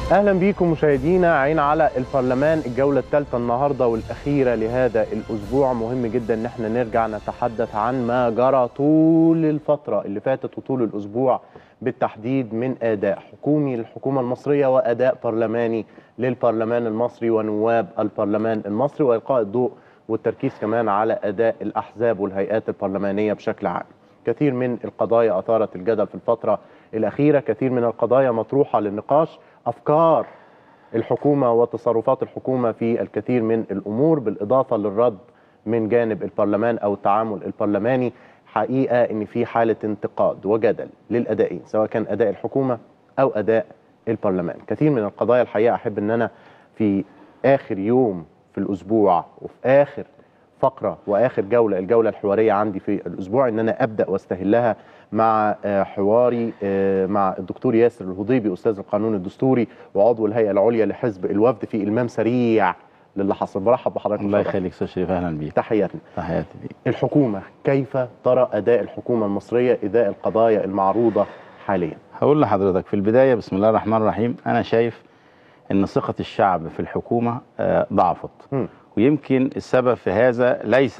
اهلا بيكم مشاهدينا عين على البرلمان الجوله الثالثه النهارده والاخيره لهذا الاسبوع مهم جدا ان احنا نرجع نتحدث عن ما جرى طول الفتره اللي فاتت وطول الاسبوع بالتحديد من اداء حكومي للحكومه المصريه واداء برلماني للبرلمان المصري ونواب البرلمان المصري والقاء الضوء والتركيز كمان على اداء الاحزاب والهيئات البرلمانيه بشكل عام. كثير من القضايا اثارت الجدل في الفتره الاخيره، كثير من القضايا مطروحه للنقاش، افكار الحكومه وتصرفات الحكومه في الكثير من الامور بالاضافه للرد من جانب البرلمان او التعامل البرلماني حقيقه ان في حاله انتقاد وجدل للادائين سواء كان اداء الحكومه او اداء البرلمان كثير من القضايا الحقيقه احب ان انا في اخر يوم في الاسبوع وفي اخر فقره واخر جوله الجوله الحواريه عندي في الاسبوع ان انا ابدا واستهلها مع حواري مع الدكتور ياسر الهضيبي استاذ القانون الدستوري وعضو الهيئه العليا لحزب الوفد في المام سريع للي حصل برحب بحضرتك الله يخليك استاذ شريف اهلا بيك تحياتنا تحياتي ليك الحكومه كيف ترى اداء الحكومه المصريه اداء القضايا المعروضه حاليا هقول لحضرتك في البدايه بسم الله الرحمن الرحيم انا شايف ان ثقه الشعب في الحكومه ضعفت م. ويمكن السبب في هذا ليس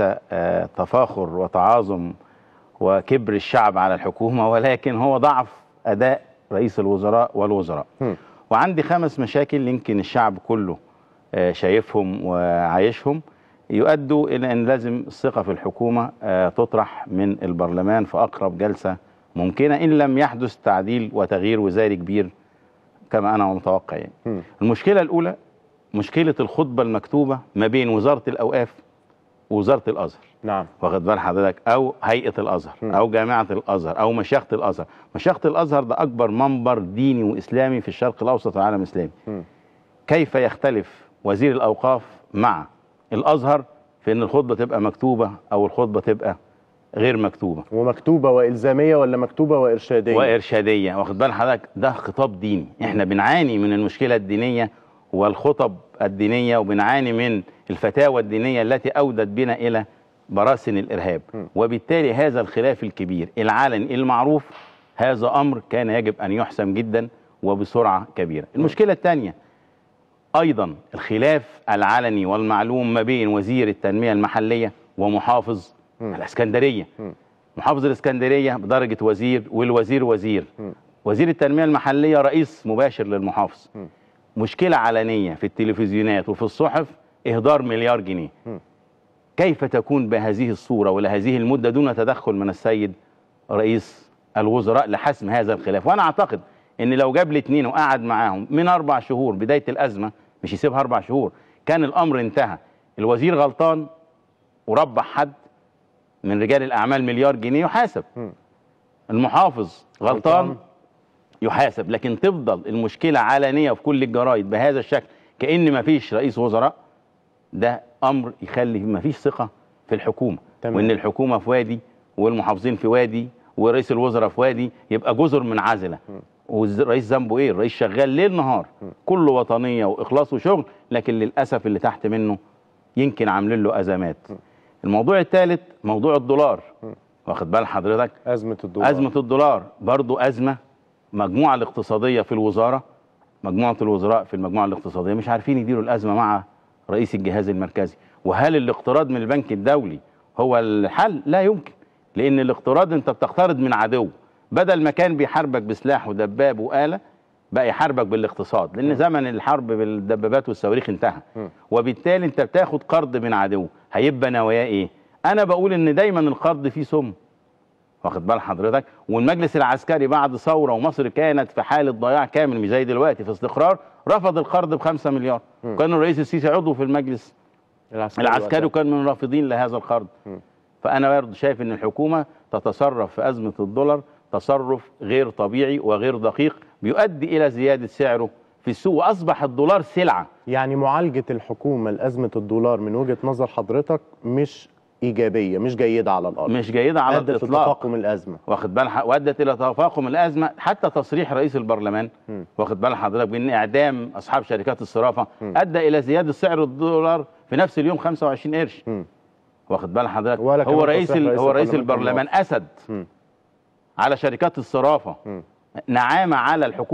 تفاخر وتعاظم وكبر الشعب على الحكومه ولكن هو ضعف اداء رئيس الوزراء والوزراء م. وعندي خمس مشاكل يمكن الشعب كله شايفهم وعايشهم يؤدوا الى ان لازم الثقه في الحكومه تطرح من البرلمان في اقرب جلسه ممكنه ان لم يحدث تعديل وتغيير وزاري كبير كما انا متوقع يعني. م. المشكله الاولى مشكله الخطبه المكتوبه ما بين وزاره الاوقاف ووزاره الازهر نعم واخد بال حضرتك او هيئه الازهر م. او جامعه الازهر او مشيخه الازهر مشيخه الازهر ده اكبر منبر ديني واسلامي في الشرق الاوسط والعالم الاسلامي م. كيف يختلف وزير الاوقاف مع الازهر في ان الخطبه تبقى مكتوبه او الخطبه تبقى غير مكتوبه ومكتوبه والزاميه ولا مكتوبه وارشاديه وارشاديه واخد بال حضرتك ده خطاب ديني احنا بنعاني من المشكله الدينيه والخطب الدينيه وبنعاني من الفتاوى الدينيه التي اودت بنا الى براثن الارهاب م. وبالتالي هذا الخلاف الكبير العلني المعروف هذا امر كان يجب ان يحسم جدا وبسرعه كبيره المشكله الثانيه ايضا الخلاف العلني والمعلوم ما بين وزير التنميه المحليه ومحافظ م. الاسكندريه م. محافظ الاسكندريه بدرجه وزير والوزير وزير م. وزير التنميه المحليه رئيس مباشر للمحافظ م. مشكله علنيه في التلفزيونات وفي الصحف اهدار مليار جنيه م. كيف تكون بهذه الصوره ولهذه المده دون تدخل من السيد رئيس الوزراء لحسم هذا الخلاف وانا اعتقد ان لو جاب لي اتنين وقعد معاهم من اربع شهور بدايه الازمه مش يسيبها اربع شهور كان الامر انتهى الوزير غلطان وربح حد من رجال الاعمال مليار جنيه يحاسب م. المحافظ غلطان غلطان. يحاسب لكن تفضل المشكله علانيه في كل الجرايد بهذا الشكل كان ما فيش رئيس وزراء ده امر يخلي ما فيش ثقه في الحكومه تمام. وان الحكومه في وادي والمحافظين في وادي ورئيس الوزراء في وادي يبقى جزر منعزله والرئيس ذنبه ايه الرئيس شغال ليل نهار كله وطنيه واخلاص وشغل لكن للاسف اللي تحت منه يمكن عاملين له ازمات الموضوع الثالث موضوع الدولار واخد بال حضرتك ازمه الدولار أزمة الدولار برضو أزمة مجموعة الاقتصادية في الوزارة مجموعة الوزراء في المجموعة الاقتصادية مش عارفين يديروا الأزمة مع رئيس الجهاز المركزي وهل الاقتراض من البنك الدولي هو الحل؟ لا يمكن لأن الاقتراض أنت بتقترض من عدو بدل ما كان بيحاربك بسلاح ودباب وآلة بقى يحاربك بالاقتصاد لأن زمن الحرب بالدبابات والصواريخ انتهى م. وبالتالي أنت بتاخد قرض من عدو هيبقى نواياه إيه؟ أنا بقول إن دايما القرض فيه سم واخد بال حضرتك والمجلس العسكري بعد ثوره ومصر كانت في حاله ضياع كامل مش زي دلوقتي في استقرار رفض القرض ب 5 مليار م. كان الرئيس السيسي عضو في المجلس العسكري وقتها. وكان من الرافضين لهذا القرض م. فانا برضه شايف ان الحكومه تتصرف في ازمه الدولار تصرف غير طبيعي وغير دقيق بيؤدي الى زياده سعره في السوق واصبح الدولار سلعه يعني معالجه الحكومه لازمه الدولار من وجهه نظر حضرتك مش ايجابيه مش جيده على الارض مش جيده على ادت الاطلاق لتفاقم الازمه واخد بال ح- وادت الى تفاقم الازمه حتى تصريح رئيس البرلمان م. واخد بال حضرتك بان اعدام اصحاب شركات الصرافه م. ادى الى زياده سعر الدولار في نفس اليوم 25 قرش م. واخد بال حضرتك ولا هو كمان رئيس تصريح ال- رئيس هو رئيس البرلمان كان البرلمان اسد م. على شركات الصرافه م. نعامه على الحكومه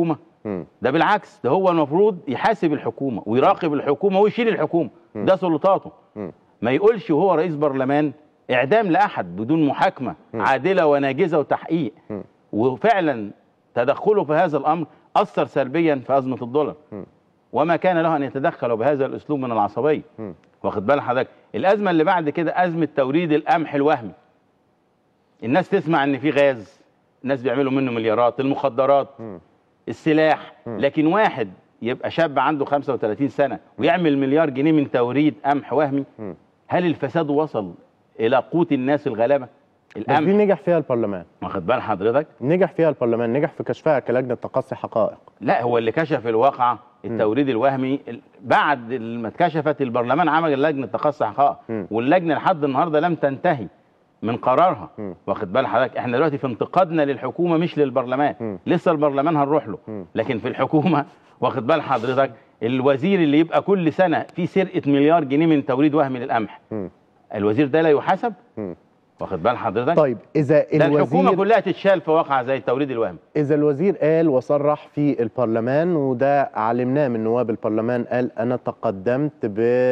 مم. ده بالعكس ده هو المفروض يحاسب الحكومه ويراقب الحكومه ويشيل الحكومه ده سلطاته مم. ما يقولش وهو رئيس برلمان اعدام لاحد بدون محاكمه عادله وناجزه وتحقيق مم. وفعلا تدخله في هذا الامر اثر سلبيا في ازمه الدولار مم. وما كان له ان يتدخل بهذا الاسلوب من العصبيه مم. واخد بال حضرتك الازمه اللي بعد كده ازمه توريد القمح الوهمي الناس تسمع ان في غاز الناس بيعملوا منه مليارات المخدرات مم. السلاح مم. لكن واحد يبقى شاب عنده 35 سنه ويعمل مليار جنيه من توريد قمح وهمي مم. هل الفساد وصل الى قوت الناس الغلابه بس دي القمح نجح فيها البرلمان واخد بال حضرتك نجح فيها البرلمان نجح في كشفها كلجنه تقصي حقائق لا هو اللي كشف الواقعة التوريد الوهمي ال- بعد ما اتكشفت البرلمان عمل لجنه تقصي حقائق مم. واللجنه لحد النهارده لم تنتهي من قرارها مم. واخد بال حضرتك احنا دلوقتي في انتقادنا للحكومه مش للبرلمان مم. لسه البرلمان هنروح له مم. لكن في الحكومه واخد بال حضرتك الوزير اللي يبقى كل سنه في سرقه مليار جنيه من توريد وهمي للقمح مم. الوزير ده لا يحاسب مم. واخد بال حضرتك طيب اذا ده الحكومه الوزير كلها تتشال في واقعه زي التوريد الوهمي اذا الوزير قال وصرح في البرلمان وده علمناه من نواب البرلمان قال انا تقدمت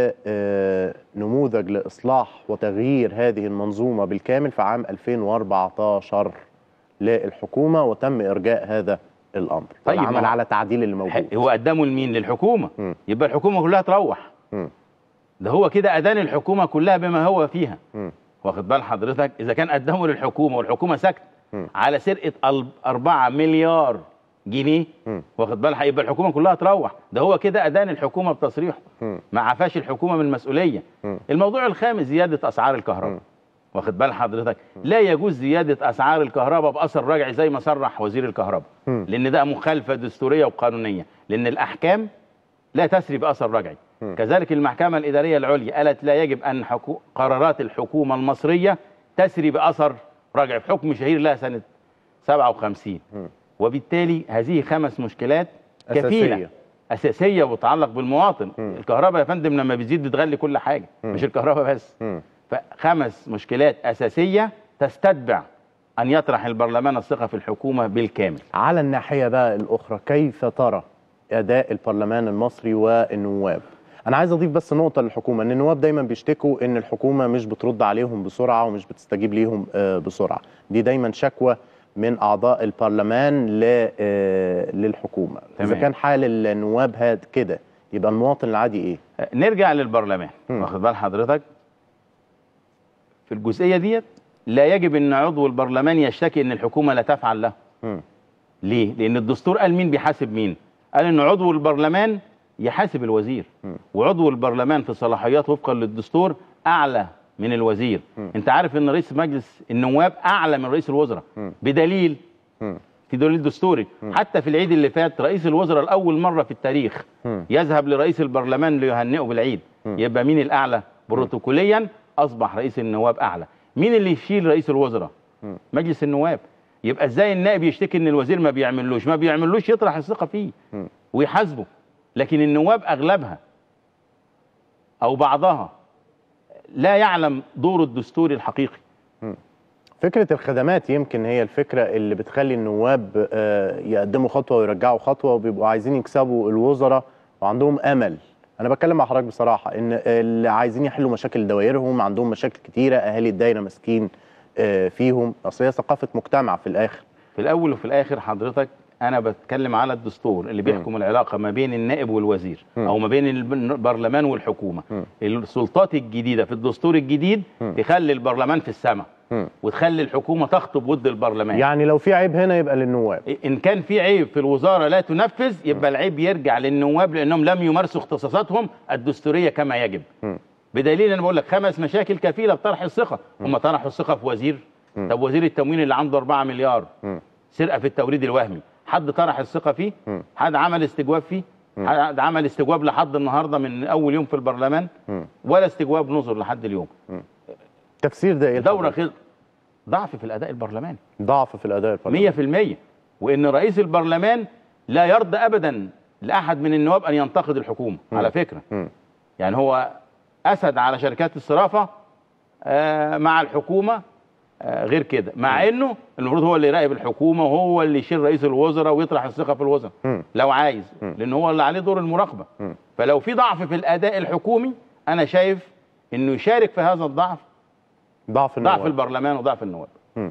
بنموذج لاصلاح وتغيير هذه المنظومه بالكامل في عام 2014 للحكومه وتم ارجاء هذا الامر طيب، والعمل ما هو- على تعديل اللي موجود هو قدمه لمين للحكومه مم. يبقى الحكومه كلها تروح مم. ده هو كده ادان الحكومه كلها بما هو فيها مم. واخد بال حضرتك اذا كان قدمه للحكومه والحكومه سكت مم. على سرقه ال- 4 مليار جنيه مم. واخد بال يبقى الحكومه كلها تروح ده هو كده ادان الحكومه بتصريحه مم. ما عفاش الحكومه من المسؤوليه مم. الموضوع الخامس زياده اسعار الكهرباء مم. واخد بال حضرتك لا يجوز زياده اسعار الكهرباء باثر رجعي زي ما صرح وزير الكهرباء مم. لان ده مخالفه دستوريه وقانونيه لان الاحكام لا تسري باثر رجعي مم. كذلك المحكمه الاداريه العليا قالت لا يجب ان حكو... قرارات الحكومه المصريه تسري باثر رجعي في حكم شهير لها سنه 57 مم. وبالتالي هذه خمس مشكلات أساسية. كفيله اساسيه وتتعلق بالمواطن مم. الكهرباء يا فندم لما بتزيد بتغلي كل حاجه مم. مش الكهرباء بس مم. فخمس مشكلات اساسيه تستتبع ان يطرح البرلمان الثقه في الحكومه بالكامل على الناحية بقى الأخرى كيف ترى أداء البرلمان المصري والنواب أنا عايز أضيف بس نقطة للحكومة إن النواب دايما بيشتكوا إن الحكومة مش بترد عليهم بسرعة ومش بتستجيب ليهم آه، بسرعة دي دايما شكوى من أعضاء البرلمان ل- آه، للحكومة إذا تمام. كان حال النواب هاد كده يبقى المواطن العادي إيه؟ نرجع للبرلمان مم. واخد بال حضرتك في الجزئيه ديت لا يجب ان عضو البرلمان يشتكي ان الحكومه لا تفعل له مم. ليه لان الدستور قال مين بيحاسب مين قال ان عضو البرلمان يحاسب الوزير مم. وعضو البرلمان في صلاحيات وفقا للدستور اعلى من الوزير مم. انت عارف ان رئيس مجلس النواب اعلى من رئيس الوزراء مم. بدليل مم. في دليل دستوري حتى في العيد اللي فات رئيس الوزراء لاول مره في التاريخ مم. يذهب لرئيس البرلمان ليهنئه بالعيد مم. يبقى مين الاعلى بروتوكوليا اصبح رئيس النواب اعلى مين اللي يشيل رئيس الوزراء مم. مجلس النواب يبقى ازاي النائب يشتكي ان الوزير ما بيعملوش ما بيعملوش يطرح الثقه فيه مم. ويحاسبه لكن النواب اغلبها او بعضها لا يعلم دوره الدستوري الحقيقي فكرة الخدمات يمكن هي الفكرة اللي بتخلي النواب آه، يقدموا خطوة ويرجعوا خطوة وبيبقوا عايزين يكسبوا الوزراء وعندهم أمل أنا بتكلم مع حضرتك بصراحة إن اللي عايزين يحلوا مشاكل دوائرهم عندهم مشاكل كتيرة أهالي الدايرة ماسكين آه، فيهم أصل هي ثقافة مجتمع في الآخر في الاول وفي الاخر حضرتك انا بتكلم على الدستور اللي بيحكم العلاقه ما بين النائب والوزير مم. او ما بين الب- البرلمان والحكومه مم. السلطات الجديده في الدستور الجديد مم. تخلي البرلمان في السماء مم. وتخلي الحكومه تخطب ضد البرلمان يعني لو في عيب هنا يبقى للنواب ان كان في عيب في الوزاره لا تنفذ يبقى العيب يرجع للنواب لانهم لم يمارسوا اختصاصاتهم الدستوريه كما يجب مم. بدليل انا بقول لك خمس مشاكل كفيله بطرح الثقه هم طرحوا الثقه في وزير مم. طب وزير التموين اللي عنده 4 مليار مم. سرقه في التوريد الوهمي حد طرح الثقه فيه مم. حد عمل استجواب فيه مم. حد عمل استجواب لحد النهارده من اول يوم في البرلمان مم. ولا استجواب نظر لحد اليوم تفسير ده إيه دوره الحضرتك؟ خز... ضعف في الاداء البرلماني ضعف في الأداء البرلماني 100% وان رئيس البرلمان لا يرضى ابدا لاحد من النواب ان ينتقد الحكومه مم. على فكره مم. يعني هو اسد على شركات الصرافه آه، مع الحكومه آه، غير كده مع انه المفروض هو اللي يراقب الحكومه وهو اللي يشيل رئيس الوزراء ويطرح الثقه في الوزراء مم. لو عايز لان هو اللي عليه دور المراقبه مم. فلو في ضعف في الاداء الحكومي انا شايف انه يشارك في هذا الضعف ضعف النواب. ضعف البرلمان وضعف النواب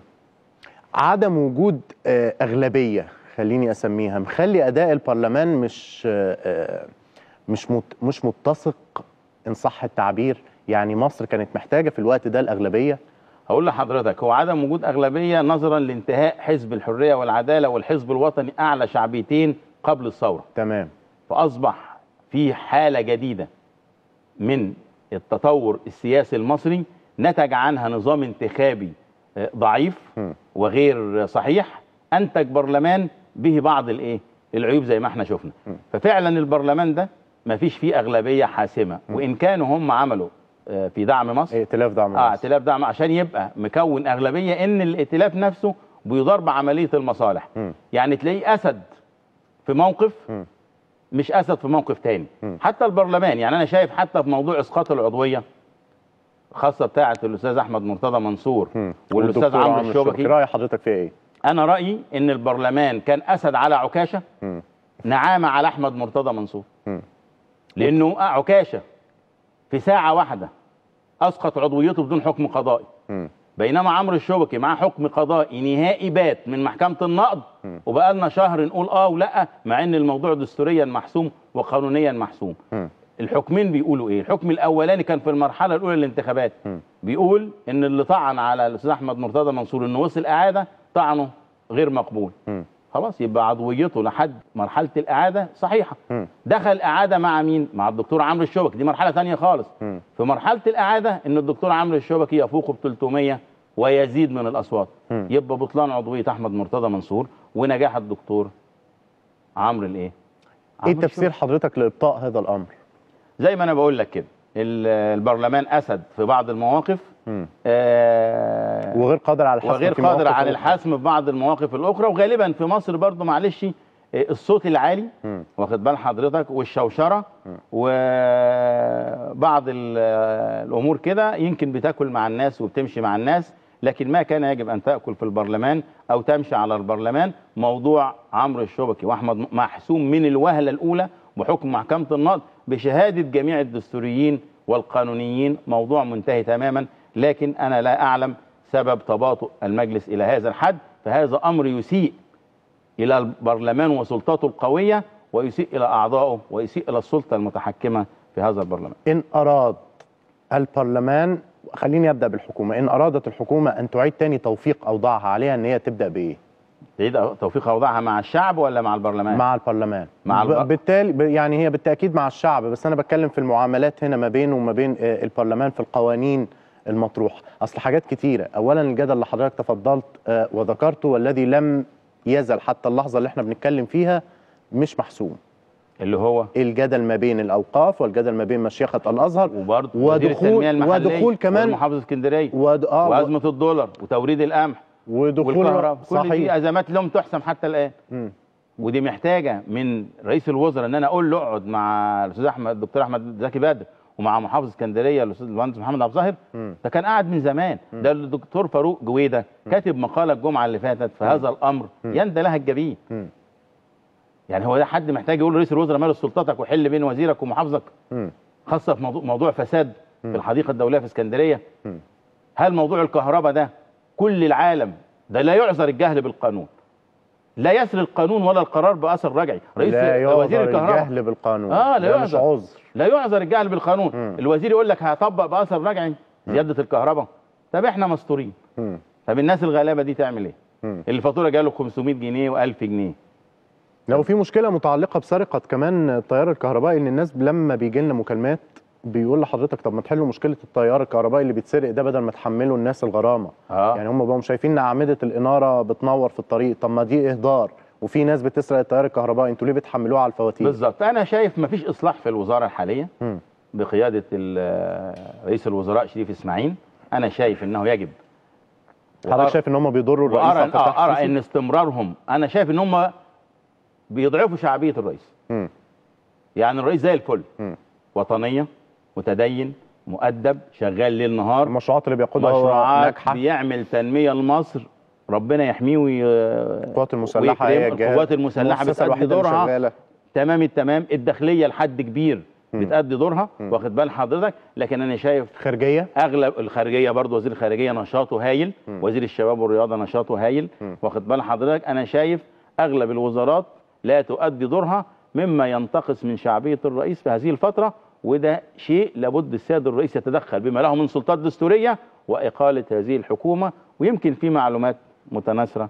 عدم وجود آه، أغلبية خليني أسميها مخلي أداء البرلمان مش آه، آه، مش مت- مش متسق إن صح التعبير يعني مصر كانت محتاجة في الوقت ده الأغلبية هقول لحضرتك هو عدم وجود اغلبيه نظرا لانتهاء حزب الحريه والعداله والحزب الوطني اعلى شعبيتين قبل الثوره تمام فاصبح في حاله جديده من التطور السياسي المصري نتج عنها نظام انتخابي آه، ضعيف م. وغير صحيح انتج برلمان به بعض الايه العيوب زي ما احنا شفنا ففعلا البرلمان ده ما فيش فيه اغلبيه حاسمه وان كانوا هم عملوا آه، في دعم مصر ائتلاف دعم اه مصر. ائتلاف دعم عشان يبقى مكون اغلبيه ان الائتلاف نفسه بيضار بعمليه المصالح مم. يعني تلاقيه اسد في موقف مم. مش اسد في موقف تاني مم. حتى البرلمان يعني انا شايف حتى في موضوع اسقاط العضويه خاصه بتاعه الاستاذ احمد مرتضى منصور مم. والاستاذ والدكتور عمرو الشبكي رأي حضرتك فيها إيه؟ انا رايي ان البرلمان كان اسد على عكاشه مم. نعامه على احمد مرتضى منصور مم. لانه عكاشه في ساعه واحده اسقط عضويته بدون حكم قضائي مم. بينما عمرو الشبكي معاه حكم قضائي نهائي بات من محكمه النقض وبقى لنا شهر نقول اه ولا مع ان الموضوع دستوريا محسوم وقانونيا محسوم مم. الحكمين بيقولوا ايه الحكم الاولاني كان في المرحله الاولى للانتخابات مم. بيقول ان اللي طعن على الاستاذ احمد مرتضى منصور انه وصل اعاده طعنه غير مقبول مم. خلاص يبقى عضويته لحد مرحله الاعاده صحيحه مم. دخل اعاده مع مين مع الدكتور عمرو الشبكي دي مرحله ثانيه خالص مم. في مرحله الاعاده ان الدكتور عمرو الشبكي يفوق ب 300 ويزيد من الاصوات مم. يبقى بطلان عضويه احمد مرتضى منصور ونجاح الدكتور عمرو الايه إيه عمرو تفسير حضرتك لإبطاء هذا الأمر؟ زي ما انا بقول لك كده ال- البرلمان اسد في بعض المواقف مم. آه وغير قادر على الحسم وغير في قادر مواقف على أخرى. الحسم في بعض المواقف الاخرى وغالبا في مصر برضو معلش آه، الصوت العالي مم. واخد بال حضرتك والشوشره وبعض ال- آه، الامور كده يمكن بتاكل مع الناس وبتمشي مع الناس لكن ما كان يجب ان تاكل في البرلمان او تمشي على البرلمان موضوع عمرو الشبكي واحمد م- محسوم من الوهله الاولى بحكم محكمه النقض بشهاده جميع الدستوريين والقانونيين موضوع منتهي تماما لكن انا لا اعلم سبب تباطؤ المجلس الى هذا الحد فهذا امر يسيء الى البرلمان وسلطاته القويه ويسيء الى اعضائه ويسيء الى السلطه المتحكمه في هذا البرلمان إن أراد البرلمان خليني أبدأ بالحكومة إن أرادت الحكومة أن تعيد تاني توفيق أوضاعها عليها أن هي تبدأ بإيه؟ تعيد توفيق اوضاعها مع الشعب ولا مع البرلمان مع البرلمان مع ب- البر- بالتالي ب- يعني هي بالتأكيد مع الشعب بس أنا بتكلم في المعاملات هنا ما بينه وما بين آه، البرلمان في القوانين المطروحة أصل حاجات كتيرة أولا الجدل اللي حضرتك تفضلت آه، وذكرته والذي لم يزل حتى اللحظة اللي احنا بنتكلم فيها مش محسوم اللي هو الجدل ما بين الأوقاف والجدل ما بين مشيخة الأزهر وبرضه وزير ودخول- التنميه المحليه ودخول كمان- محافظه اسكندريه ود... آه وازمه الدولار وتوريد القمح ودخول والكهرباء كل دي صحيح ازمات لم تحسم حتى الان مم. ودي محتاجه من رئيس الوزراء ان انا اقول له اقعد مع الاستاذ احمد الدكتور احمد زكي بدر ومع محافظ اسكندريه الاستاذ المهندس محمد عبد الظاهر مم. ده كان قاعد من زمان ده الدكتور فاروق جويده كاتب مقاله الجمعه اللي فاتت في هذا الامر يندى لها الجبين مم. يعني هو ده حد محتاج يقول لرئيس الوزراء مارس سلطتك وحل بين وزيرك ومحافظك مم. خاصه في موضوع, موضوع فساد في الحديقه الدوليه في اسكندريه مم. هل موضوع الكهرباء ده كل العالم ده لا يعذر الجهل بالقانون لا يسري القانون ولا القرار باثر رجعي رئيس لا وزير يعذر الكهرباء الجهل بالقانون آه، لا ده مش يعذر. عذر لا يعذر الجهل بالقانون مم. الوزير يقول لك هطبق باثر رجعي زياده الكهرباء طب احنا مستورين مم. طب الناس الغلابه دي تعمل ايه مم. اللي الفاتوره جاله 500 جنيه و1000 جنيه لو في مشكله متعلقه بسرقه كمان التيار الكهربائي ان الناس لما بيجي لنا مكالمات بيقول لحضرتك طب ما تحلوا مشكله التيار الكهربائي اللي بيتسرق ده بدل ما تحملوا الناس الغرامه اه يعني هم بقوا شايفين ان اعمده الاناره بتنور في الطريق طب ما دي اهدار وفي ناس بتسرق التيار الكهربائي انتوا ليه بتحملوها على الفواتير بالظبط انا شايف مفيش اصلاح في الوزاره الحاليه مم. بقياده ال- رئيس الوزراء شريف اسماعيل انا شايف انه يجب حضرتك وأرى- شايف ان هم بيضروا الرئيس وارى عبد الفتاح آه، ارى السيسي؟ ان استمرارهم انا شايف ان هم بيضعفوا شعبيه الرئيس مم. يعني الرئيس زي الفل مم. وطنيه متدين مؤدب شغال ليل نهار المشروعات اللي بياخدها هو مشروعات ناجحه بيعمل تنميه لمصر ربنا يحميه وي... القوات المسلحه هي ويكرم الجهاز القوات المسلحه المؤسسة بتأدي الوحيدة اللي دورها شغالة. تمام التمام الداخليه لحد كبير مم. بتأدي دورها مم. واخد بال حضرتك لكن انا شايف خارجيه اغلب الخارجيه برضو وزير الخارجيه نشاطه هايل مم. وزير الشباب والرياضه نشاطه هايل مم. واخد بال حضرتك انا شايف اغلب الوزارات لا تؤدي دورها مما ينتقص من شعبيه الرئيس في هذه الفتره وده شيء لابد السيد الرئيس يتدخل بما له من سلطات دستوريه واقاله هذه الحكومه ويمكن في معلومات متناثره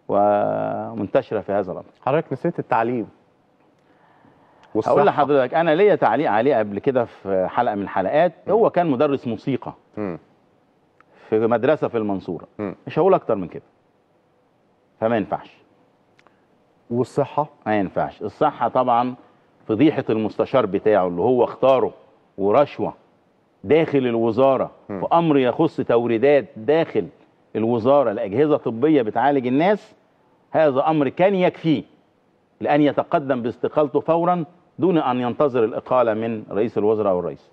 ومنتشره في هذا الامر حضرتك نسيت التعليم والصحة. هقول لحضرتك انا ليا تعليق عليه قبل كده في حلقه من الحلقات هو كان مدرس موسيقى مم. في مدرسه في المنصوره مم. مش هقول اكتر من كده فما ينفعش والصحه ما ينفعش الصحه طبعا فضيحه المستشار بتاعه اللي هو اختاره ورشوه داخل الوزاره مم. في امر يخص توريدات داخل الوزاره لاجهزه طبيه بتعالج الناس هذا امر كان يكفيه لان يتقدم باستقالته فورا دون ان ينتظر الاقاله من رئيس الوزراء او الرئيس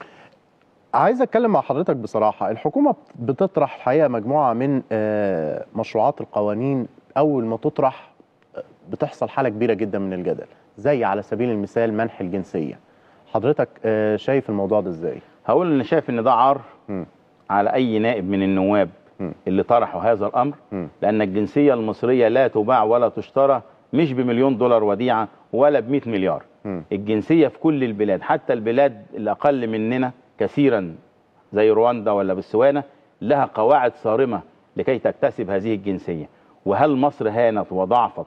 عايز اتكلم مع حضرتك بصراحه الحكومه بتطرح الحقيقه مجموعه من آه، مشروعات القوانين اول ما تطرح آه، بتحصل حاله كبيره جدا من الجدل زي على سبيل المثال منح الجنسيه حضرتك آه، شايف الموضوع ده ازاي هقول ان شايف ان ده عار مم. على اي نائب من النواب مم. اللي طرحوا هذا الامر مم. لان الجنسيه المصريه لا تباع ولا تشترى مش بمليون دولار وديعه ولا ب 100 مليار مم. الجنسيه في كل البلاد حتى البلاد الاقل مننا كثيرا زي رواندا ولا بتسوانا لها قواعد صارمه لكي تكتسب هذه الجنسيه وهل مصر هانت وضعفت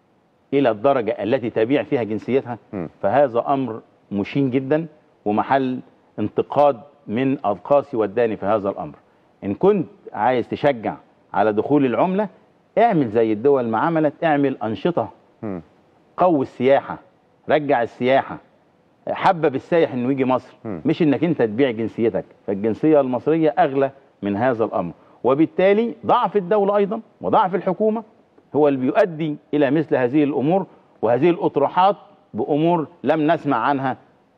الى الدرجه التي تبيع فيها جنسيتها مم. فهذا امر مشين جدا ومحل انتقاد من اضقاسي وداني في هذا الامر ان كنت عايز تشجع على دخول العمله اعمل زي الدول ما عملت اعمل انشطه مم. قوي السياحه رجع السياحه حبب السائح انه يجي مصر مم. مش انك انت تبيع جنسيتك فالجنسيه المصريه اغلى من هذا الامر وبالتالي ضعف الدوله ايضا وضعف الحكومه هو اللي بيؤدي الى مثل هذه الامور وهذه الاطروحات بامور لم نسمع عنها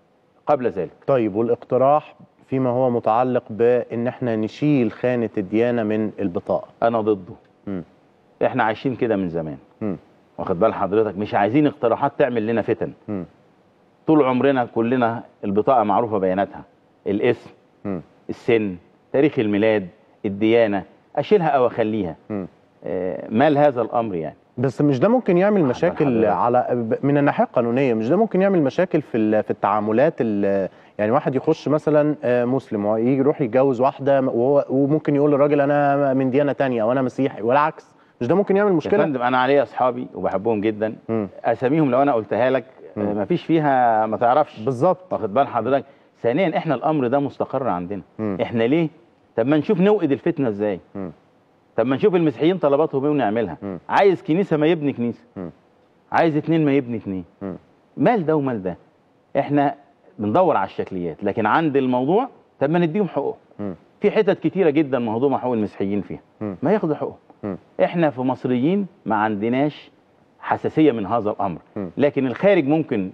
قبل ذلك طيب والاقتراح فيما هو متعلق بان احنا نشيل خانه الديانه من البطاقه انا ضده مم. احنا عايشين كده من زمان مم. واخد بال حضرتك مش عايزين اقتراحات تعمل لنا فتن مم. طول عمرنا كلنا البطاقه معروفه بياناتها الاسم مم. السن تاريخ الميلاد الديانه اشيلها او اخليها مم. آه، مال هذا الامر يعني بس مش ده ممكن يعمل مشاكل حضرتك. على من الناحيه القانونيه مش ده ممكن يعمل مشاكل في ال- في التعاملات ال- يعني واحد يخش مثلا آه، مسلم ويجي يروح يتجوز واحده وهو وممكن يقول للراجل انا من ديانه تانية وانا مسيحي والعكس مش ده ممكن يعمل يا مشكله فندم انا عليا اصحابي وبحبهم جدا مم. اساميهم لو انا قلتها لك آه، مم. مفيش فيها ما تعرفش بالظبط واخد بال حضرتك ثانيا احنا الامر ده مستقر عندنا مم. احنا ليه طب ما نشوف نوقد الفتنه ازاي مم. طب ما نشوف المسيحيين طلباتهم ايه ونعملها مم. عايز كنيسه ما يبني كنيسه مم. عايز اتنين ما يبني اتنين مم. مال ده ومال ده احنا بندور على الشكليات لكن عند الموضوع طب ما نديهم حقوقهم مم. في حتت كتيره جدا مهضومه حقوق المسيحيين فيها مم. ما ياخدوا حقوقهم مم. احنا في مصريين ما عندناش حساسيه من هذا الامر مم. لكن الخارج ممكن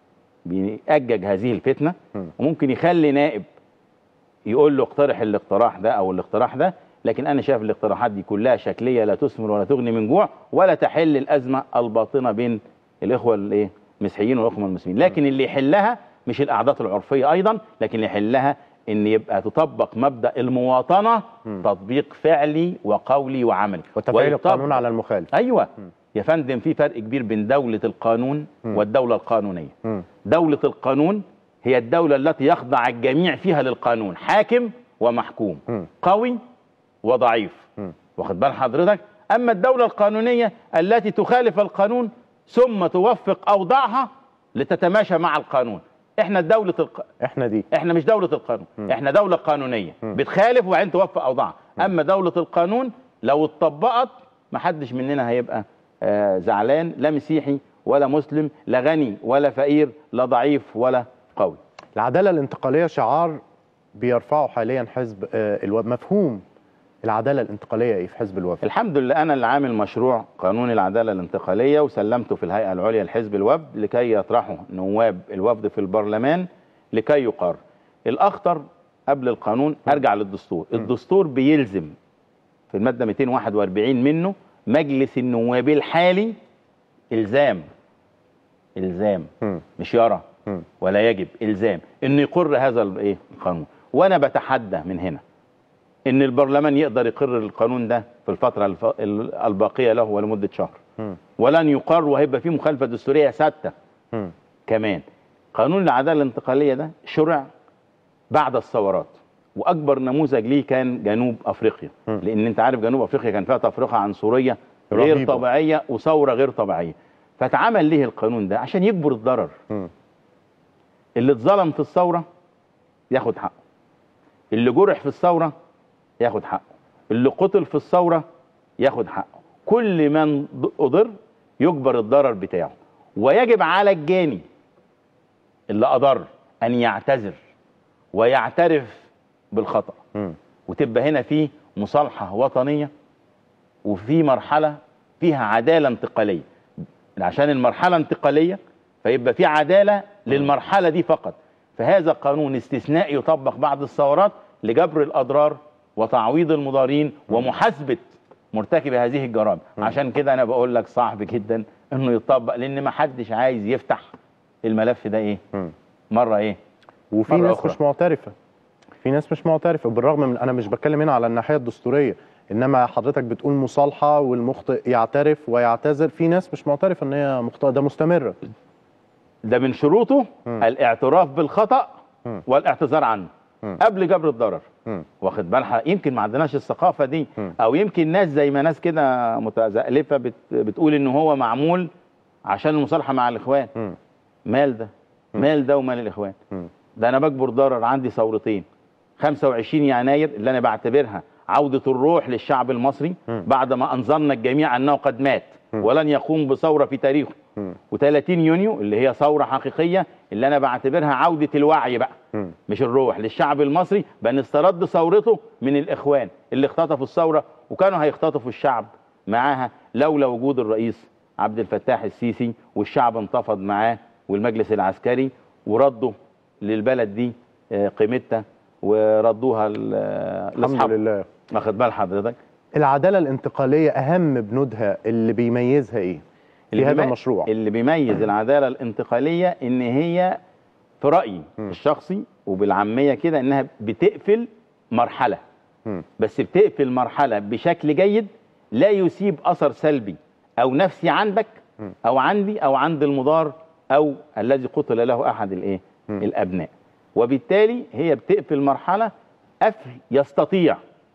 بيأجج هذه الفتنه مم. وممكن يخلي نائب يقول له اقترح الاقتراح ده او الاقتراح ده لكن انا شايف الاقتراحات دي كلها شكليه لا تثمر ولا تغني من جوع ولا تحل الازمه الباطنه بين الاخوه الايه المسيحيين والاخوه المسلمين لكن اللي يحلها مش الاعداد العرفيه ايضا لكن اللي يحلها ان يبقى تطبق مبدا المواطنه مم. تطبيق فعلي وقولي وعملي وتفعيل ويطبق- القانون على المخالف ايوه يا فندم في فرق كبير بين دوله القانون مم. والدوله القانونيه مم. دولة القانون هي الدولة التي يخضع الجميع فيها للقانون حاكم ومحكوم مم. قوي وضعيف مم. واخد بال حضرتك أما الدولة القانونية التي تخالف القانون ثم توفق أوضاعها لتتماشى مع القانون احنا دولة الق... احنا دي احنا مش دولة القانون مم. احنا دولة قانونية مم. بتخالف وبعدين توفق أوضاعها أما دولة القانون لو اتطبقت محدش مننا هيبقى آه زعلان لا مسيحي ولا مسلم لا غني ولا فقير لا ضعيف ولا قوي العداله الانتقاليه شعار بيرفعه حاليا حزب آه، الوفد مفهوم العداله الانتقاليه ايه في حزب الوفد الحمد لله انا اللي عامل مشروع قانون العداله الانتقاليه وسلمته في الهيئه العليا لحزب الوفد لكي يطرحه نواب الوفد في البرلمان لكي يقر الاخطر قبل القانون ارجع للدستور الدستور بيلزم في الماده 241 منه مجلس النواب الحالي الزام الزام مم. مش يرى مم. ولا يجب الزام انه يقر هذا الايه القانون وانا بتحدى من هنا ان البرلمان يقدر يقر القانون ده في الفتره الف... ال- الباقيه له ولمده شهر مم. ولن يقر وهيبقى فيه مخالفه دستوريه ثابته مم. كمان قانون العداله الانتقاليه ده شرع بعد الثورات واكبر نموذج ليه كان جنوب افريقيا مم. لان انت عارف جنوب افريقيا كان فيها تفرقه عنصريه غير رهيبة. طبيعيه وثوره غير طبيعيه فاتعمل ليه القانون ده عشان يجبر الضرر مم. اللي اتظلم في الثوره ياخد حقه اللي جرح في الثوره ياخد حقه اللي قتل في الثوره ياخد حقه كل من ض- اضر يجبر الضرر بتاعه ويجب على الجاني اللي اضر ان يعتذر ويعترف بالخطا مم. وتبقى هنا في مصالحه وطنيه وفي مرحله فيها عداله انتقاليه عشان المرحله انتقاليه فيبقى في عداله للمرحله دي فقط فهذا قانون استثنائي يطبق بعد الثورات لجبر الاضرار وتعويض المضارين ومحاسبه مرتكب هذه الجرائم عشان كده انا بقول لك صعب جدا انه يطبق لان ما حدش عايز يفتح الملف ده ايه مم. مره ايه وفي مرة ناس أخرى. مش معترفه في ناس مش معترفه بالرغم من انا مش بتكلم هنا على الناحيه الدستوريه انما حضرتك بتقول مصالحه والمخطئ يعترف ويعتذر في ناس مش معترفه ان هي مخطئه ده مستمره ده من شروطه مم. الاعتراف بالخطا مم. والاعتذار عنه مم. قبل جبر الضرر مم. واخد بالها يمكن ما عندناش الثقافه دي مم. او يمكن ناس زي ما ناس كده متزألفه بت بتقول ان هو معمول عشان المصالحه مع الاخوان مم. مال ده مال ده ومال الاخوان مم. ده انا بجبر ضرر عندي ثورتين 25 يناير اللي انا بعتبرها عودة الروح للشعب المصري مم. بعد ما انظرنا الجميع انه قد مات مم. ولن يقوم بثورة في تاريخه مم. و30 يونيو اللي هي ثورة حقيقية اللي انا بعتبرها عودة الوعي بقى مم. مش الروح للشعب المصري بان استرد ثورته من الاخوان اللي اختطفوا الثورة وكانوا هيختطفوا الشعب معاها لولا وجود الرئيس عبد الفتاح السيسي والشعب انتفض معاه والمجلس العسكري وردوا للبلد دي آه، قيمتها وردوها ل- آه، الحمد لاصحابها لله واخد بال حضرتك العداله الانتقاليه اهم بنودها اللي بيميزها ايه في اللي هذا بيمي- المشروع اللي بيميز العداله الانتقاليه ان هي في رايي مم. الشخصي وبالعاميه كده انها بتقفل مرحله مم. بس بتقفل مرحله بشكل جيد لا يسيب اثر سلبي او نفسي عندك مم. او عندي او عند المضار او الذي قتل له احد الايه مم. الابناء وبالتالي هي بتقفل مرحله قفل يستطيع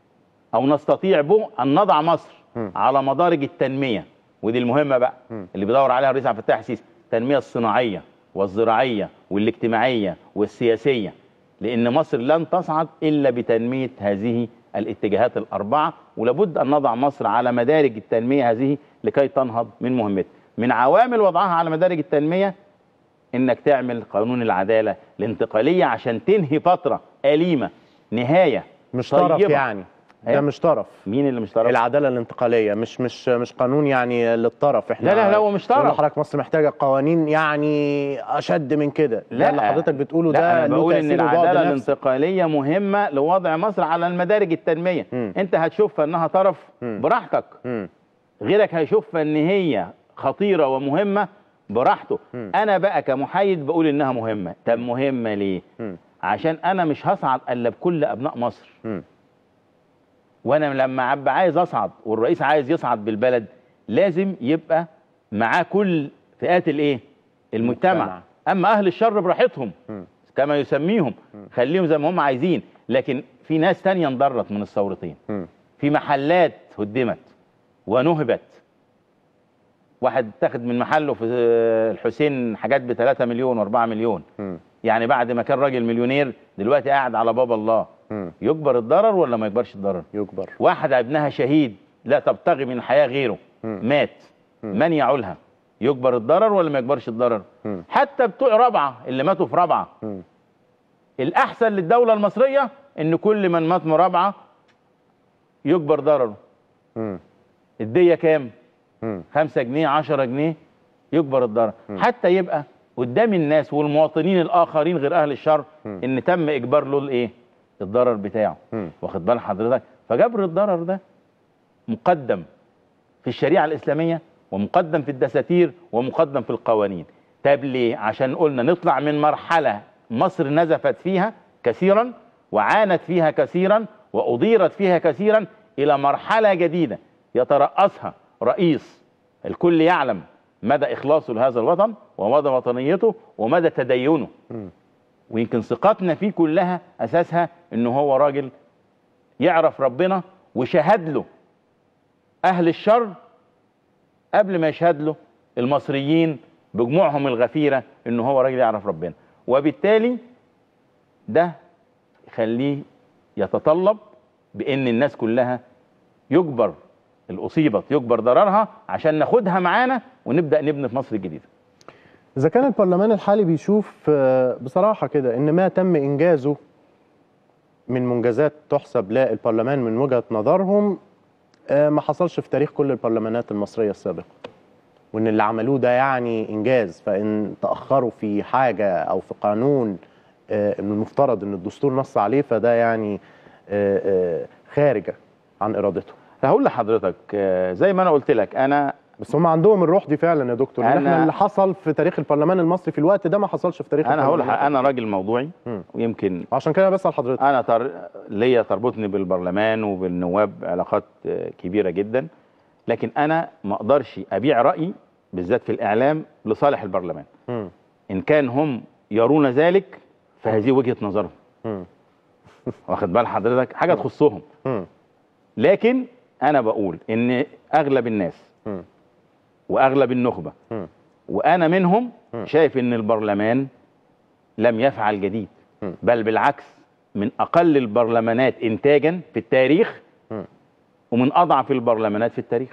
او نستطيع به ان نضع مصر مم. على مدارج التنميه ودي المهمه بقى مم. اللي بيدور عليها الرئيس عبد الفتاح السيسي التنميه الصناعيه والزراعيه والاجتماعيه والسياسيه لان مصر لن تصعد الا بتنميه هذه الاتجاهات الاربعه ولابد ان نضع مصر على مدارج التنميه هذه لكي تنهض من مهمتها من عوامل وضعها على مدارج التنميه انك تعمل قانون العداله الانتقاليه عشان تنهي فتره اليمه نهايه مش طرف طيبة. يعني إيه؟ ده مش طرف مين اللي مش طرف العداله الانتقاليه مش مش مش قانون يعني للطرف احنا لا لا لا، هو مش بنقول طرف. لحضرتك مصر محتاجه قوانين يعني اشد من كده لا ده اللي حضرتك بتقوله لا ده انا له بقول ان تأثير وبعد العداله نفسي. الانتقاليه مهمه لوضع مصر على المدارج التنميه مم. انت هتشوفها انها طرف مم. براحتك مم. غيرك هيشوفها ان هي خطيره ومهمه براحته مم. انا بقى كمحايد بقول انها مهمه طب مهمه ليه مم. عشان انا مش هصعد الا بكل ابناء مصر مم. وانا لما ابقى عايز اصعد والرئيس عايز يصعد بالبلد لازم يبقى معاه كل فئات الايه المجتمع المجتمع. اما اهل الشر براحتهم مم. كما يسميهم خليهم زي ما هم عايزين لكن في ناس تانية انضرت من الثورتين مم. في محلات هدمت ونهبت واحد اتاخد من محله في الحسين حاجات ب 3 مليون و4 مليون مم. يعني بعد ما كان راجل مليونير دلوقتي قاعد على باب الله مم. يجبر الضرر ولا ما يجبرش الضرر يجبر واحد ابنها شهيد لا تبتغي من الحياة غيره مم. مات مم. من يعولها يجبر الضرر ولا ما يجبرش الضرر مم. حتى بتوع رابعة اللي ماتوا في رابعة مم. الأحسن للدولة المصرية إن كل من مات من رابعة يجبر ضرره مم. الدية كام؟ مم. خمسة جنيه عشرة جنيه يجبر الضرر حتى يبقى قدام الناس والمواطنين الآخرين غير أهل الشر مم. إن تم إجبار له الإيه؟ الضرر بتاعه مم. واخد بال حضرتك فجبر الضرر ده مقدم في الشريعه الاسلاميه ومقدم في الدساتير ومقدم في القوانين طب ليه عشان قلنا نطلع من مرحله مصر نزفت فيها كثيرا وعانت فيها كثيرا واضيرت فيها كثيرا الى مرحله جديده يترأسها رئيس الكل يعلم مدى اخلاصه لهذا الوطن ومدى وطنيته ومدى تدينه مم. ويمكن ثقتنا فيه كلها اساسها ان هو راجل يعرف ربنا وشهد له اهل الشر قبل ما يشهد له المصريين بجموعهم الغفيره ان هو راجل يعرف ربنا وبالتالي ده يخليه يتطلب بان الناس كلها يجبر الاصيبت يجبر ضررها عشان ناخدها معانا ونبدا نبني في مصر الجديده إذا كان البرلمان الحالي بيشوف آه، بصراحة كده إن ما تم إنجازه من منجزات تحسب للبرلمان من وجهة نظرهم آه، ما حصلش في تاريخ كل البرلمانات المصرية السابقة وإن اللي عملوه ده يعني إنجاز فإن تأخروا في حاجة أو في قانون آه، من المفترض إن الدستور نص عليه فده يعني آه، آه، خارجة عن إرادته هقول لحضرتك آه، زي ما انا قلت لك انا بس هم عندهم الروح دي فعلا يا دكتور إن أنا- احنا اللي حصل في تاريخ البرلمان المصري في الوقت ده ما حصلش في تاريخ انا هقول لح- البرلمان انا راجل موضوعي مم. ويمكن عشان كده بسأل حضرتك انا تر... ليا تربطني بالبرلمان وبالنواب علاقات آه، كبيره جدا لكن انا ما اقدرش ابيع رايي بالذات في الاعلام لصالح البرلمان مم. ان كان هم يرون ذلك فهذه وجهه نظرهم مم. واخد بال حضرتك حاجه تخصهم مم. لكن انا بقول ان اغلب الناس مم. واغلب النخبه مم. وانا منهم مم. شايف ان البرلمان لم يفعل جديد مم. بل بالعكس من اقل البرلمانات انتاجا في التاريخ مم. ومن اضعف البرلمانات في التاريخ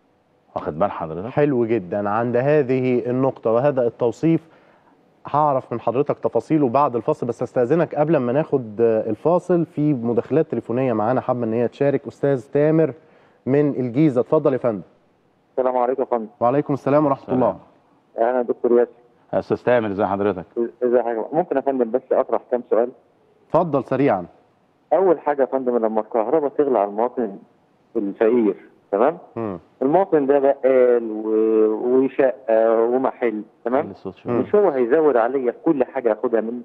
واخد بال حضرتك حلو جدا عند هذه النقطة وهذا التوصيف هعرف من حضرتك تفاصيله بعد الفاصل بس استاذنك قبل ما ناخد آه، الفاصل في مداخلات تليفونية معانا حابة ان هي تشارك استاذ تامر من الجيزة اتفضل يا فندم السلام عليكم يا فندم وعليكم السلام ورحمة الله انا دكتور ياسر يا استاذ تامر ازي حضرتك ازي حاجه ممكن يا فندم بس اطرح كام سؤال اتفضل سريعا اول حاجه يا فندم لما الكهرباء تغلى على المواطن الفقير تمام مم. المواطن ده بقال و- وشقه ومحل تمام الصوت شوية. مم. مش هو هيزود عليا في كل حاجه ياخدها مني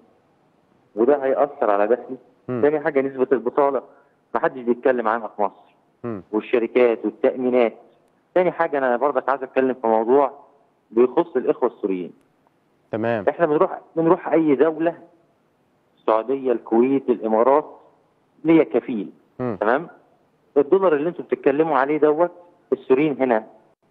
وده هيأثر على دخلي مم. تاني حاجه نسبه البطاله محدش بيتكلم عنها في مصر مم. والشركات والتأمينات تاني حاجه انا برضك عايز اتكلم في موضوع بيخص الاخوه السوريين تمام احنا بنروح بنروح اي دوله السعوديه الكويت الامارات ليا كفيل مم. تمام الدولار اللي انتوا بتتكلموا عليه دوت السوريين هنا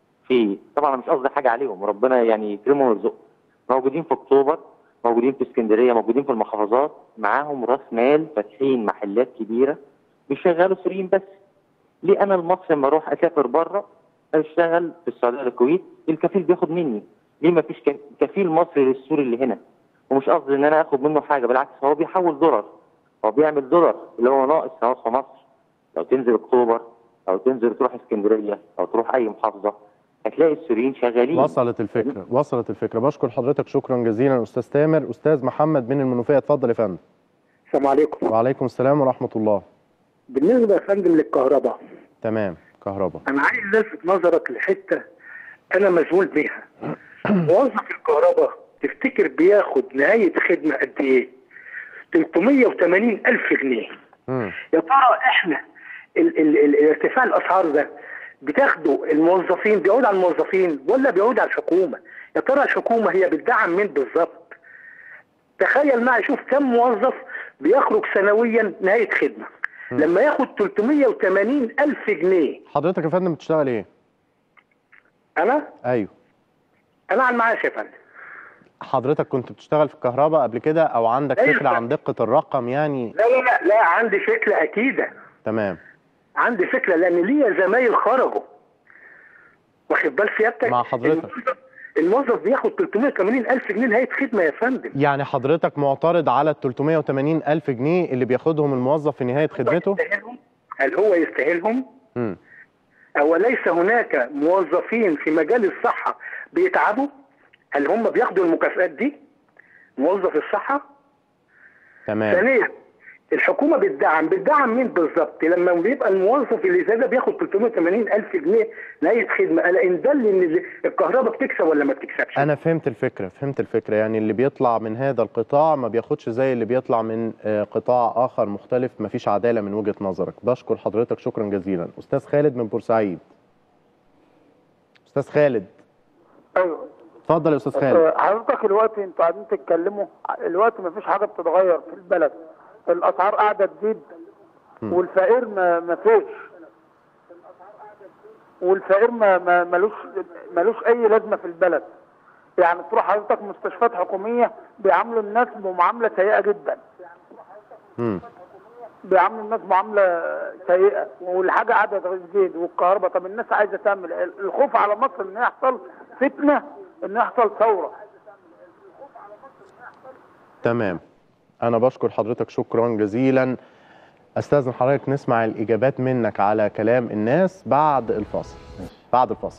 في طبعا أنا مش قصدي حاجه عليهم ربنا يعني يكرمهم ويرزقهم موجودين في اكتوبر موجودين في اسكندريه موجودين في المحافظات معاهم راس مال فاتحين محلات كبيره بيشغلوا سوريين بس ليه انا المصري لما اروح اسافر بره اشتغل في السعوديه الكويت الكفيل بياخد مني ليه ما فيش ك- كفيل مصري للسوري اللي هنا ومش قصدي ان انا اخد منه حاجه بالعكس هو بيحول دولار هو بيعمل دولار اللي هو ناقص هو في مصر لو تنزل اكتوبر او تنزل تروح اسكندريه او تروح اي محافظه هتلاقي السوريين شغالين وصلت الفكرة وصلت الفكرة بشكر حضرتك شكرا جزيلا أستاذ تامر أستاذ محمد من المنوفية اتفضل يا فندم السلام عليكم وعليكم السلام ورحمة الله بالنسبه يا فندم للكهرباء تمام كهرباء انا عايز الفت نظرك لحته انا مشغول بيها موظف الكهرباء تفتكر بياخد نهايه خدمه قد ايه 380 الف جنيه مم. يا ترى احنا ال ال ال ارتفاع الاسعار ده بتاخده الموظفين بيعود على الموظفين ولا بيعود على الحكومه يا ترى الحكومه هي بتدعم مين بالظبط تخيل معي شوف كم موظف بيخرج سنويا نهايه خدمه لما ياخد 380 الف جنيه حضرتك يا فندم بتشتغل ايه؟ انا ايوه انا على المعاش يا فندم حضرتك كنت بتشتغل في الكهرباء قبل كده او عندك أيوة. فكره عن دقه الرقم يعني لا لا لا لا عندي فكره اكيده تمام عندي فكره لان ليا زمايل خرجوا واخد بال سيادتك مع حضرتك. الموظف- الموظف بياخد 380 الف جنيه نهايه خدمه يا فندم يعني حضرتك معترض على ال 380 الف جنيه اللي بياخدهم الموظف في نهايه خدمته؟ يستاهلهم؟ هل هو يستاهلهم امم أوليس هناك موظفين في مجال الصحة بيتعبوا؟ هل هم بياخدوا المكافآت دي؟ موظف الصحة؟ تمام ثانيا الحكومه بتدعم بتدعم مين بالظبط لما بيبقى الموظف اللي زي ده بياخد 380 الف جنيه لاي خدمه الا ان دل ان الكهرباء بتكسب ولا ما بتكسبش انا فهمت الفكره فهمت الفكره يعني اللي بيطلع من هذا القطاع ما بياخدش زي اللي بيطلع من آه، قطاع اخر مختلف ما فيش عداله من وجهه نظرك بشكر حضرتك شكرا جزيلا استاذ خالد من بورسعيد استاذ خالد ايوه اتفضل يا استاذ خالد آه، حضرتك دلوقتي انتوا قاعدين تتكلموا دلوقتي ما فيش حاجه بتتغير في البلد الاسعار قاعده تزيد والفقير ما ما فيش والفقير ما ما ملوش ملوش اي لازمه في البلد يعني تروح حضرتك مستشفيات حكوميه بيعاملوا الناس بمعامله سيئه جدا مم. بيعاملوا الناس معامله سيئه والحاجه قاعده تزيد والكهرباء طب الناس عايزه تعمل إيه؟ الخوف على مصر ان يحصل فتنه ان يحصل ثوره تمام انا بشكر حضرتك شكرا جزيلا استاذن حضرتك نسمع الاجابات منك على كلام الناس بعد الفاصل بعد الفاصل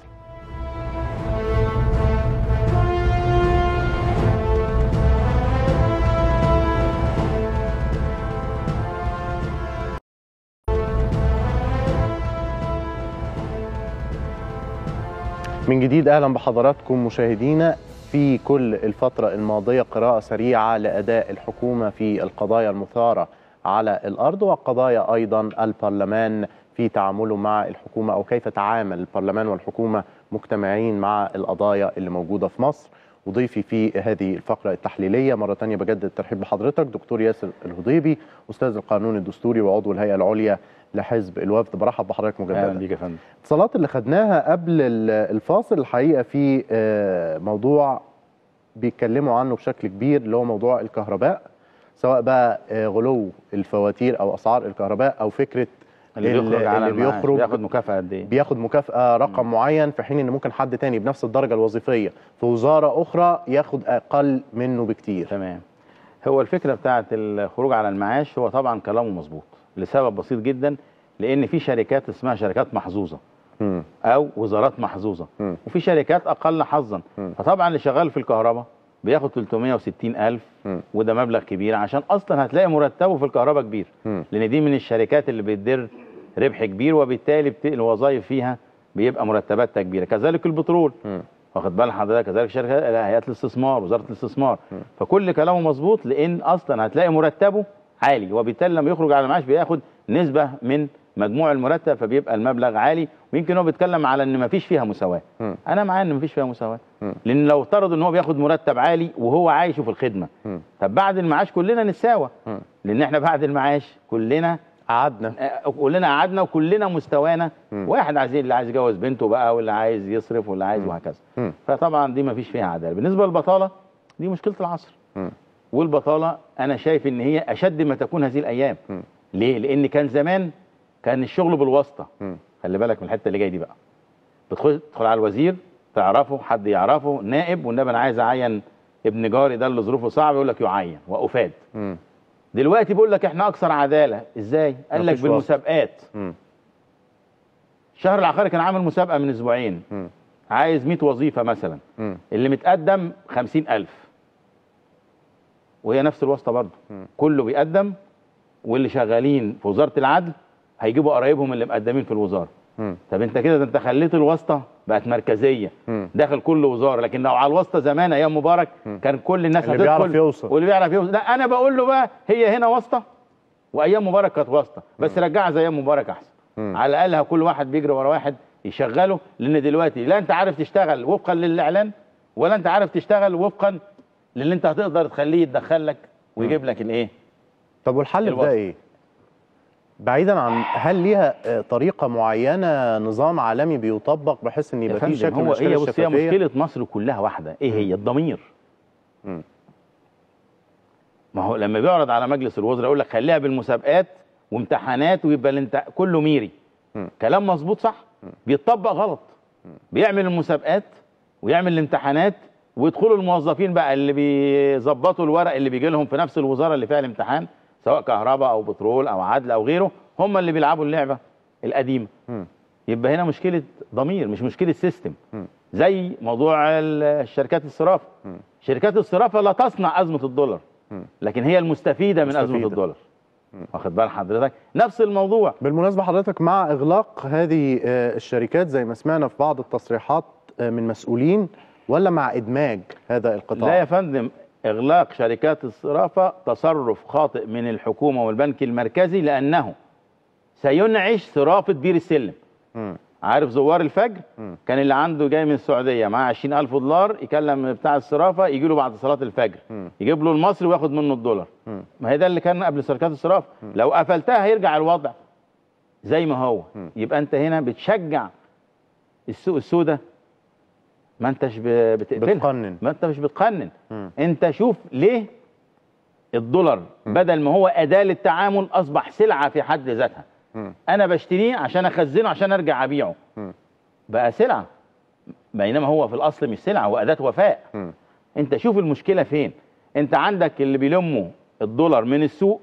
من جديد اهلا بحضراتكم مشاهدينا في كل الفترة الماضية قراءة سريعة لأداء الحكومة في القضايا المثارة على الأرض وقضايا أيضا البرلمان في تعامله مع الحكومة أو كيف تعامل البرلمان والحكومة مجتمعين مع القضايا اللي موجودة في مصر وضيفي في هذه الفقرة التحليلية مرة تانية بجدد الترحيب بحضرتك دكتور ياسر الهضيبي أستاذ القانون الدستوري وعضو الهيئة العليا لحزب الوفد برحب بحضرتك اهلا مجددا بيك يا فندم الاتصالات اللي خدناها قبل ال- الفاصل الحقيقه في آه، موضوع بيتكلموا عنه بشكل كبير اللي هو موضوع الكهرباء سواء بقى آه، غلو الفواتير او اسعار الكهرباء او فكره اللي ال- بيخرج على اللي المعاش بيخرج بياخد مكافاه قد ايه بياخد مكافاه رقم معين في حين ان ممكن حد تاني بنفس الدرجه الوظيفيه في وزاره اخرى ياخد اقل منه بكتير تمام هو الفكره بتاعه الخروج على المعاش هو طبعا كلامه مظبوط لسبب بسيط جدا لان في شركات اسمها شركات محظوظه مم. او وزارات محظوظه مم. وفي شركات اقل حظا مم. فطبعا اللي شغال في الكهرباء بياخد 360 الف مم. وده مبلغ كبير عشان اصلا هتلاقي مرتبه في الكهرباء كبير مم. لان دي من الشركات اللي بتدر ربح كبير وبالتالي بت... الوظائف فيها بيبقى مرتباتها كبيره كذلك البترول مم. واخد بال حضرتك كذلك شركات هيئات الاستثمار وزاره الاستثمار فكل كلامه مظبوط لان اصلا هتلاقي مرتبه عالي وبالتالي لما يخرج على المعاش بياخد نسبه من مجموع المرتب فبيبقى المبلغ عالي ويمكن هو بيتكلم على ان مفيش فيها مساواه مم. انا معاه ان مفيش فيها مساواه مم. لان لو افترض ان هو بياخد مرتب عالي وهو عايش في الخدمه مم. طب بعد المعاش كلنا نتساوى مم. لان احنا بعد المعاش كلنا قعدنا آه، كلنا قعدنا وكلنا مستوانا مم. واحد عايز اللي عايز يجوز بنته بقى واللي عايز يصرف واللي عايز وهكذا مم. فطبعا دي ما فيش فيها عداله بالنسبه للبطاله دي مشكله العصر مم. والبطاله انا شايف ان هي اشد ما تكون هذه الايام مم. ليه لان كان زمان كان الشغل بالواسطه مم. خلي بالك من الحته اللي جايه دي بقى بتخش تدخل على الوزير تعرفه حد يعرفه نائب والنبي انا عايز اعين ابن جاري ده اللي ظروفه صعبه يقول لك يعين وافاد مم. دلوقتي بيقول لك احنا اكثر عداله ازاي قال لك مفيش واسطة. بالمسابقات مم. الشهر العقاري كان عامل مسابقه من اسبوعين مم. عايز 100 وظيفه مثلا مم. اللي متقدم 50000 وهي نفس الواسطه برضه مم. كله بيقدم واللي شغالين في وزاره العدل هيجيبوا قرايبهم اللي مقدمين في الوزاره مم. طب انت كده ده انت خليت الواسطه بقت مركزيه مم. داخل كل وزاره لكن لو على الواسطه زمان ايام مبارك كان كل الناس اللي هتدخل بيعرف يوصل. واللي بيعرف يوصل لا انا بقول له بقى هي هنا واسطه وايام مبارك كانت واسطه بس رجعها زي ايام مبارك احسن مم. على الاقل كل واحد بيجري ورا واحد يشغله لان دلوقتي لا انت عارف تشتغل وفقا للاعلان ولا انت عارف تشتغل وفقا للي انت هتقدر تخليه يتدخل لك ويجيب لك الايه طب والحل في ده الوسط. ايه؟ بعيدا عن هل ليها آه، طريقه معينه نظام عالمي بيطبق بحيث ان يا يبقى في فندم شكل من هو اشكال هي بص هي الشفافيه؟ مشكله مصر كلها واحده ايه هي الضمير مم. ما هو لما بيعرض على مجلس الوزراء يقول لك خليها بالمسابقات وامتحانات ويبقى الانت... كله ميري مم. كلام مظبوط صح بيتطبق غلط بيعمل المسابقات ويعمل الامتحانات ويدخلوا الموظفين بقى اللي بيظبطوا الورق اللي بيجي لهم في نفس الوزاره اللي فيها الامتحان سواء كهرباء او بترول او عدل او غيره هم اللي بيلعبوا اللعبه القديمه مم. يبقى هنا مشكله ضمير مش مشكله سيستم مم. زي موضوع ال- الشركات الصرافه مم. شركات الصرافه لا تصنع ازمه الدولار مم. لكن هي المستفيده من ازمه مستفيدة. الدولار واخد بال حضرتك نفس الموضوع بالمناسبة حضرتك مع إغلاق هذه آه، الشركات زي ما سمعنا في بعض التصريحات آه، من مسؤولين ولا مع إدماج هذا القطاع؟ لا يا فندم اغلاق شركات الصرافه تصرف خاطئ من الحكومه والبنك المركزي لانه سينعش صرافه بير السلم مم. عارف زوار الفجر مم. كان اللي عنده جاي من السعوديه معاه 20000 دولار يكلم بتاع الصرافه يجي له بعد صلاه الفجر مم. يجيب له المصري وياخد منه الدولار مم. ما هي ده اللي كان قبل شركات الصرافه لو قفلتها هيرجع الوضع زي ما هو مم. يبقى انت هنا بتشجع السوق السوداء ما انتش ب- بتقفلها بتقنن. ما انت مش بتقنن مم. انت شوف ليه الدولار بدل ما هو اداه للتعامل اصبح سلعه في حد ذاتها مم. انا بشتريه عشان اخزنه عشان ارجع ابيعه مم. بقى سلعه بينما هو في الاصل مش سلعه هو اداه وفاء مم. انت شوف المشكله فين انت عندك اللي بيلموا الدولار من السوق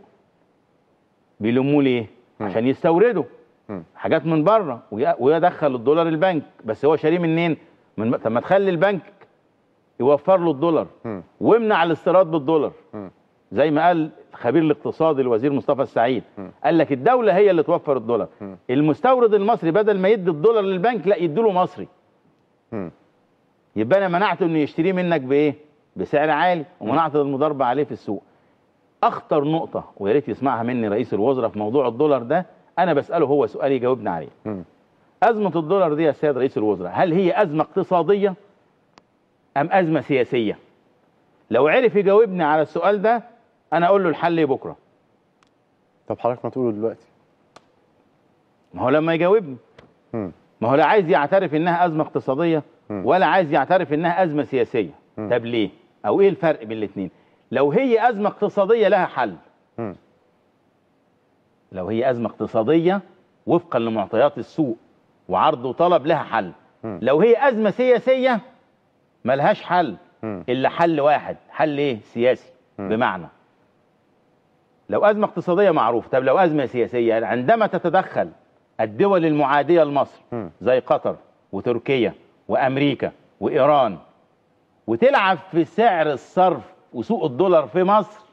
بيلموه ليه مم. عشان يستوردوا مم. حاجات من بره وي- ويدخل الدولار البنك بس هو شاريه منين من طب ما تخلي البنك يوفر له الدولار مم. وامنع الاستيراد بالدولار مم. زي ما قال خبير الاقتصاد الوزير مصطفى السعيد مم. قال لك الدوله هي اللي توفر الدولار مم. المستورد المصري بدل ما يدي الدولار للبنك لا يديله مصري مم. يبقى انا منعته انه يشتريه منك بايه بسعر عالي ومنعت المضاربه عليه في السوق اخطر نقطه ويا ريت يسمعها مني رئيس الوزراء في موضوع الدولار ده انا بساله هو سؤال يجاوبنا عليه مم. ازمه الدولار دي يا سيد رئيس الوزراء هل هي ازمه اقتصاديه ام ازمه سياسيه لو عرف يجاوبني على السؤال ده انا اقول له الحل إيه بكره طب حضرتك ما تقوله دلوقتي ما هو لما يجاوبني مم. ما هو لا عايز يعترف انها ازمه اقتصاديه مم. ولا عايز يعترف انها ازمه سياسيه مم. طب ليه او ايه الفرق بين الاثنين لو هي ازمه اقتصاديه لها حل مم. لو هي ازمه اقتصاديه وفقا لمعطيات السوق وعرض وطلب لها حل مم. لو هي ازمه سياسيه ملهاش حل مم. الا حل واحد حل ايه سياسي مم. بمعنى لو ازمه اقتصاديه معروف طب لو ازمه سياسيه عندما تتدخل الدول المعاديه لمصر مم. زي قطر وتركيا وامريكا وايران وتلعب في سعر الصرف وسوق الدولار في مصر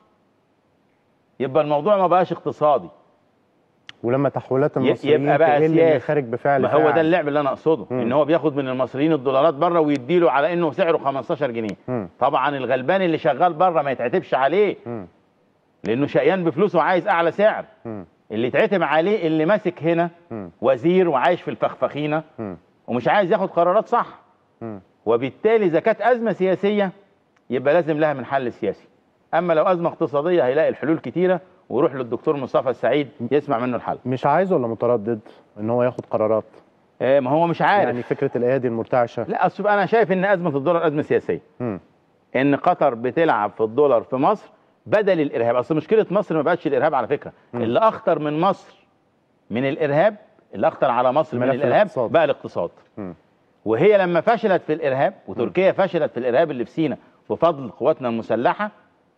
يبقى الموضوع ما بقاش اقتصادي ولما تحويلات ي- المصريين يبقى بقى تقل من سياسي خارج بفعل ما هو فاعل. ده اللعب اللي انا اقصده مم. ان هو بياخد من المصريين الدولارات بره ويديله على انه سعره 15 جنيه مم. طبعا الغلبان اللي شغال بره ما يتعتبش عليه مم. لانه شقيان بفلوسه وعايز اعلى سعر مم. اللي يتعتب عليه اللي ماسك هنا مم. وزير وعايش في الفخفخينه مم. ومش عايز ياخد قرارات صح مم. وبالتالي اذا كانت ازمه سياسيه يبقى لازم لها من حل سياسي اما لو ازمه اقتصاديه هيلاقي الحلول كتيره ويروح للدكتور مصطفى السعيد يسمع منه الحل مش عايز ولا متردد ان هو ياخد قرارات آه، ما هو مش عارف يعني فكره الايادي المرتعشه لا اصل انا شايف ان ازمه الدولار ازمه سياسيه مم. ان قطر بتلعب في الدولار في مصر بدل الارهاب اصل مشكله مصر ما بقتش الارهاب على فكره مم. اللي اخطر من مصر من الارهاب اللي اخطر على مصر من ملف الارهاب الاقتصاد. بقى الاقتصاد مم. وهي لما فشلت في الارهاب وتركيا فشلت في الارهاب اللي في سيناء بفضل قواتنا المسلحه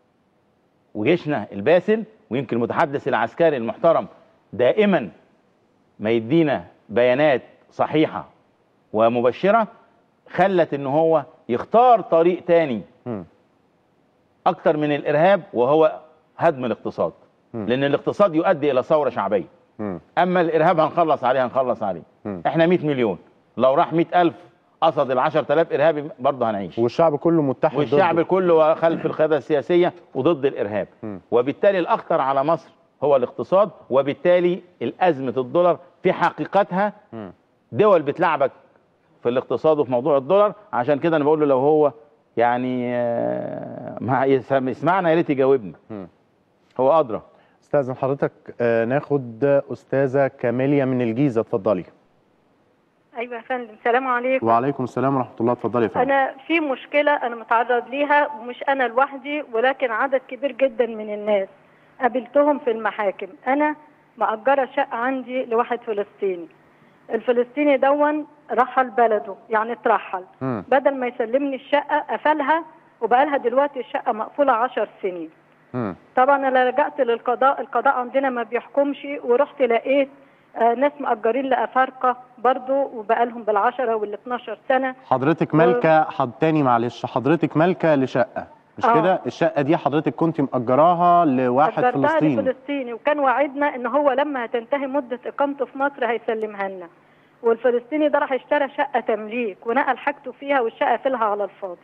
وجيشنا الباسل ويمكن المتحدث العسكري المحترم دائما ما يدينا بيانات صحيحه ومبشره خلت ان هو يختار طريق تاني مم. اكتر من الارهاب وهو هدم الاقتصاد مم. لان الاقتصاد يؤدي الى ثوره شعبيه مم. اما الارهاب هنخلص عليه هنخلص عليه مم. احنا 100 مليون لو راح 100000 قصد ال 10000 ارهابي برضه هنعيش والشعب كله متحد والشعب ضده. كله خلف القياده السياسيه وضد الارهاب مم. وبالتالي الاخطر على مصر هو الاقتصاد وبالتالي الازمه الدولار في حقيقتها مم. دول بتلعبك في الاقتصاد وفي موضوع الدولار عشان كده انا بقول له لو هو يعني آه، ما يسم- يسمعنا يا ريت يجاوبني مم. هو ادرى استاذن حضرتك آه، ناخد استاذه كاميليا من الجيزه اتفضلي ايوه يا فندم السلام عليكم وعليكم السلام ورحمه الله اتفضلي يا فندم انا في مشكله انا متعرض ليها ومش انا لوحدي ولكن عدد كبير جدا من الناس قابلتهم في المحاكم انا مأجرة شقة عندي لواحد فلسطيني الفلسطيني دون رحل بلده يعني اترحل مم. بدل ما يسلمني الشقة قفلها وبقالها دلوقتي الشقة مقفولة عشر سنين مم. طبعا انا لجأت للقضاء القضاء عندنا ما بيحكمش ورحت لقيت آه، ناس مأجرين لأفارقة برضو وبقالهم بالعشرة وال 12 سنة حضرتك مالكه حد تاني معلش حضرتك مالكه لشقه مش آه. كده الشقه دي حضرتك كنت مأجراها لواحد أجرتها فلسطيني لفلسطيني وكان وعدنا ان هو لما هتنتهي مده اقامته في مصر هيسلمها لنا والفلسطيني ده راح اشترى شقه تمليك ونقل حاجته فيها والشقه فيلها على الفاضي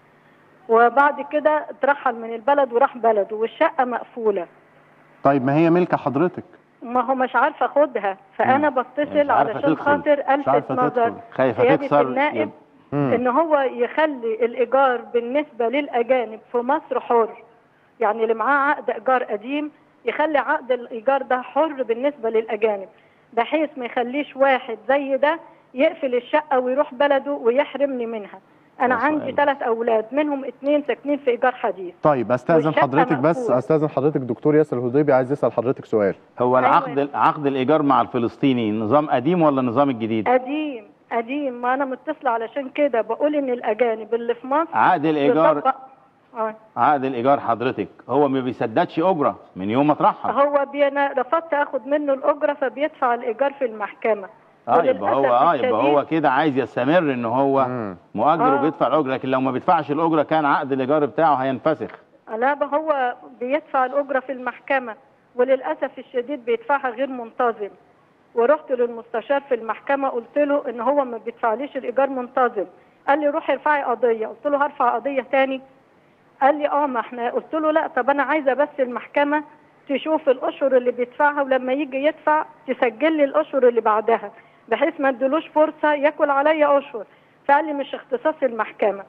وبعد كده اترحل من البلد وراح بلده والشقه مقفوله طيب ما هي ملك حضرتك ما هو مش عارفه اخدها فانا مش بتصل عارفة علشان تدخل. خاطر مش الفت عارفة نظر تدخل. خايفه سيادة تكسر النائب مم. ان هو يخلي الايجار بالنسبه للاجانب في مصر حر يعني اللي معاه عقد ايجار قديم يخلي عقد الايجار ده حر بالنسبه للاجانب بحيث ما يخليش واحد زي ده يقفل الشقه ويروح بلده ويحرمني منها انا ده عندي سؤال. ثلاث اولاد منهم اتنين ساكنين في ايجار حديث طيب استاذن والشقة حضرتك بس مقفولة. استاذن حضرتك دكتور ياسر الهضيبي عايز يسال حضرتك سؤال هو أيوة. العقد عقد الايجار مع الفلسطيني نظام قديم ولا نظام الجديد قديم قديم ما انا متصله علشان كده بقول ان الاجانب اللي في مصر عقد الايجار يطبق- اه عقد الايجار حضرتك هو ما بيسددش اجره من يوم ما اترحل هو بي انا رفضت اخد منه الاجره فبيدفع الايجار في المحكمه اه يبقى هو وللأسف اه يبقى هو الشديد- كده عايز يستمر ان هو مم. مؤجر آه. وبيدفع الاجره لكن لو ما بيدفعش الاجره كان عقد الايجار بتاعه هينفسخ لا بقى هو بيدفع الاجره في المحكمه وللاسف الشديد بيدفعها غير منتظم ورحت للمستشار في المحكمه قلت له ان هو ما بيدفعليش الايجار منتظم قال لي روحي ارفعي قضيه قلت له هرفع قضيه تاني قال لي اه ما احنا قلت له لا طب انا عايزه بس المحكمه تشوف الاشهر اللي بيدفعها ولما يجي يدفع تسجل لي الاشهر اللي بعدها بحيث ما ادلوش فرصه ياكل عليا اشهر فقال لي مش اختصاص المحكمه